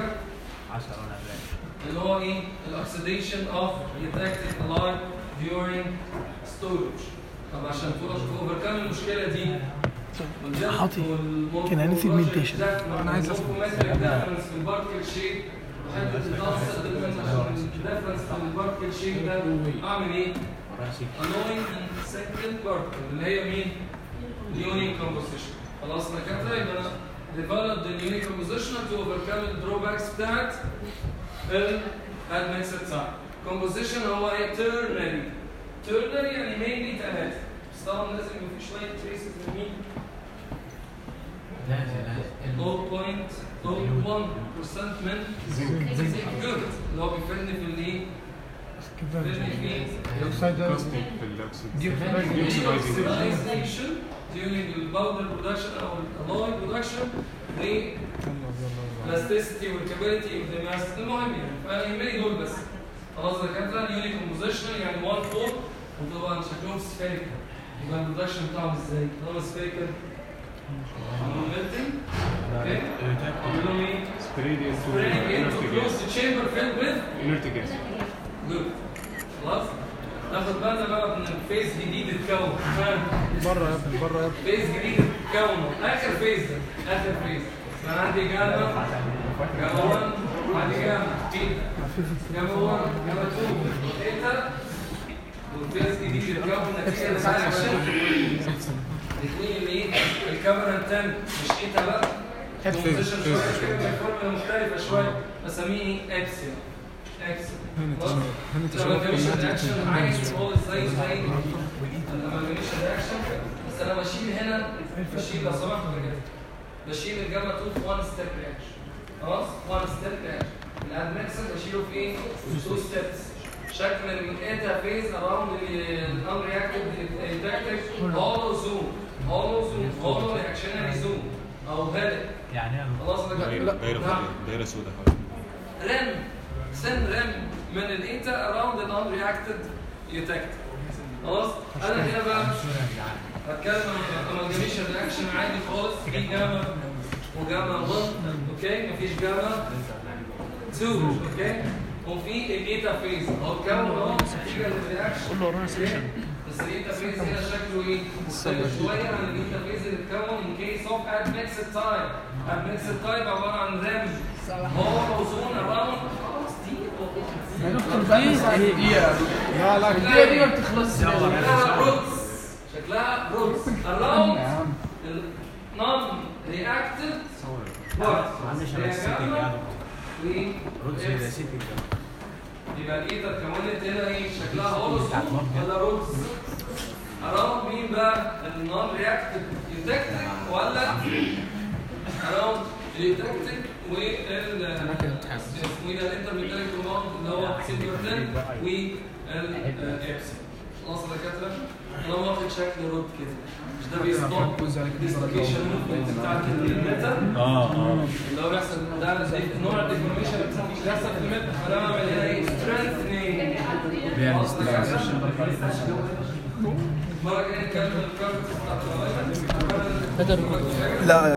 اللي هو ايه الاكسديشن اوف يتاكتيك الايف during storage طب عشان اوفركم المشكله دي حاطي. كان يعني segmentation. انا عايز افهم في الباركل شيب وحته الدرس الديفرنس في الباركل شيب ده اعمل ايه؟ annoying and second particle اللي هي مين؟ اليونيك composition خلاص انا كده يبقى انا developed the unique composition to overcome the drawbacks بتاعت ال admixed type composition هو ايه ternary ternary يعني mainly ثلاثة بس طبعا لازم يبقى في شوية traces من مين؟ 0.01% من جود اللي هو بيفيدني في الايه؟ بيفيدني في oxidation during the powder production او alloy production the elasticity والكابيلتي of the mass المهم يعني فانا يهمني دول بس خلاص ده كده يوني كومبوزيشن يعني 1 4 وطبعا شكلهم سفيريكال يبقى البرودكشن بتاعهم ازاي؟ طالما سفيريكال عملوا ميلتنج اوكي عملوا لهم ايه؟ spreading into closed chamber filled with جود خلاص ناخد بالنا بقى من فيز جديد اتكون بره يا ابني بره يا ابني فيز جديد اتكون اخر فيز ده اخر فيز انا عندي جاما جاما 1 عندي جاما بيتا جاما 1 جاما 2 ثيتا والفيز جديد اتكون نتيجه للرياكشن الاثنين اللي ايه الكاميرا التاني مش ايتا بقى composition شويه كده فورمولا مختلفه شويه بسميه ايه اكسيوم اكسيوم لما جميش الرياكشن عايز هو ازاي زي لما جميش الرياكشن بس انا بشيل هنا بشيل لو سمحت كده بشيل الجاما 2 في 1 ستيب رياكشن خلاص 1 ستيب رياكشن الادمكسن بشيله في ايه 2 ستيبس شكل الايتا فيز اراوند الان رياكتيف انتاكتيف هولو زوم هولو زوم هولو رياكشنري زوم او هيلك يعني خلاص ده كده نعم. دايره سوداء رم سن رم من الايتا اراوند الان رياكتد يتكت خلاص انا هنا بقى هتكلم عن امالجاميشن رياكشن عادي خالص في جاما وجاما 1 اوكي مفيش جاما 2 اوكي وفي الايتا فيز هو الكون اهو نتيجه للرياكشن كله ورانا سيكشن بس الايتا فيز هنا شكله ايه؟ مختلف شويه عن الايتا فيز اللي اتكون ان كيس اوف ادمكسد تايب ادمكسد تايب عباره عن رم هو زون اراوند خلاص دي لا لا الدقيقه دي ما بتخلصش شكلها روتس شكلها روتس اراوند نون رياكتد يبقى الايتا اتكونت هنا ايه شكلها هولوزوم ولا روتس اراوند مين بقى النون رياكتيف يوتكتيك ولا اراوند اليوتكتيك وال اسمه ايه ده الانترميتاليك كوماوند اللي هو سيلفرتين والابسين خلاص يا دكاتره انا واخد شكل رود كده مش ده بيستوب ديستريبيوشن موفمنت بتاع الميتا اه اه اللي هو بيحصل ده نوع الديفورميشن اللي بيحصل في الميتا فانا بعمل هنا ايه سترينثنينج بيعمل المره الجايه نتكلم عن الكاربس بتاعت الغلاية. بدر لا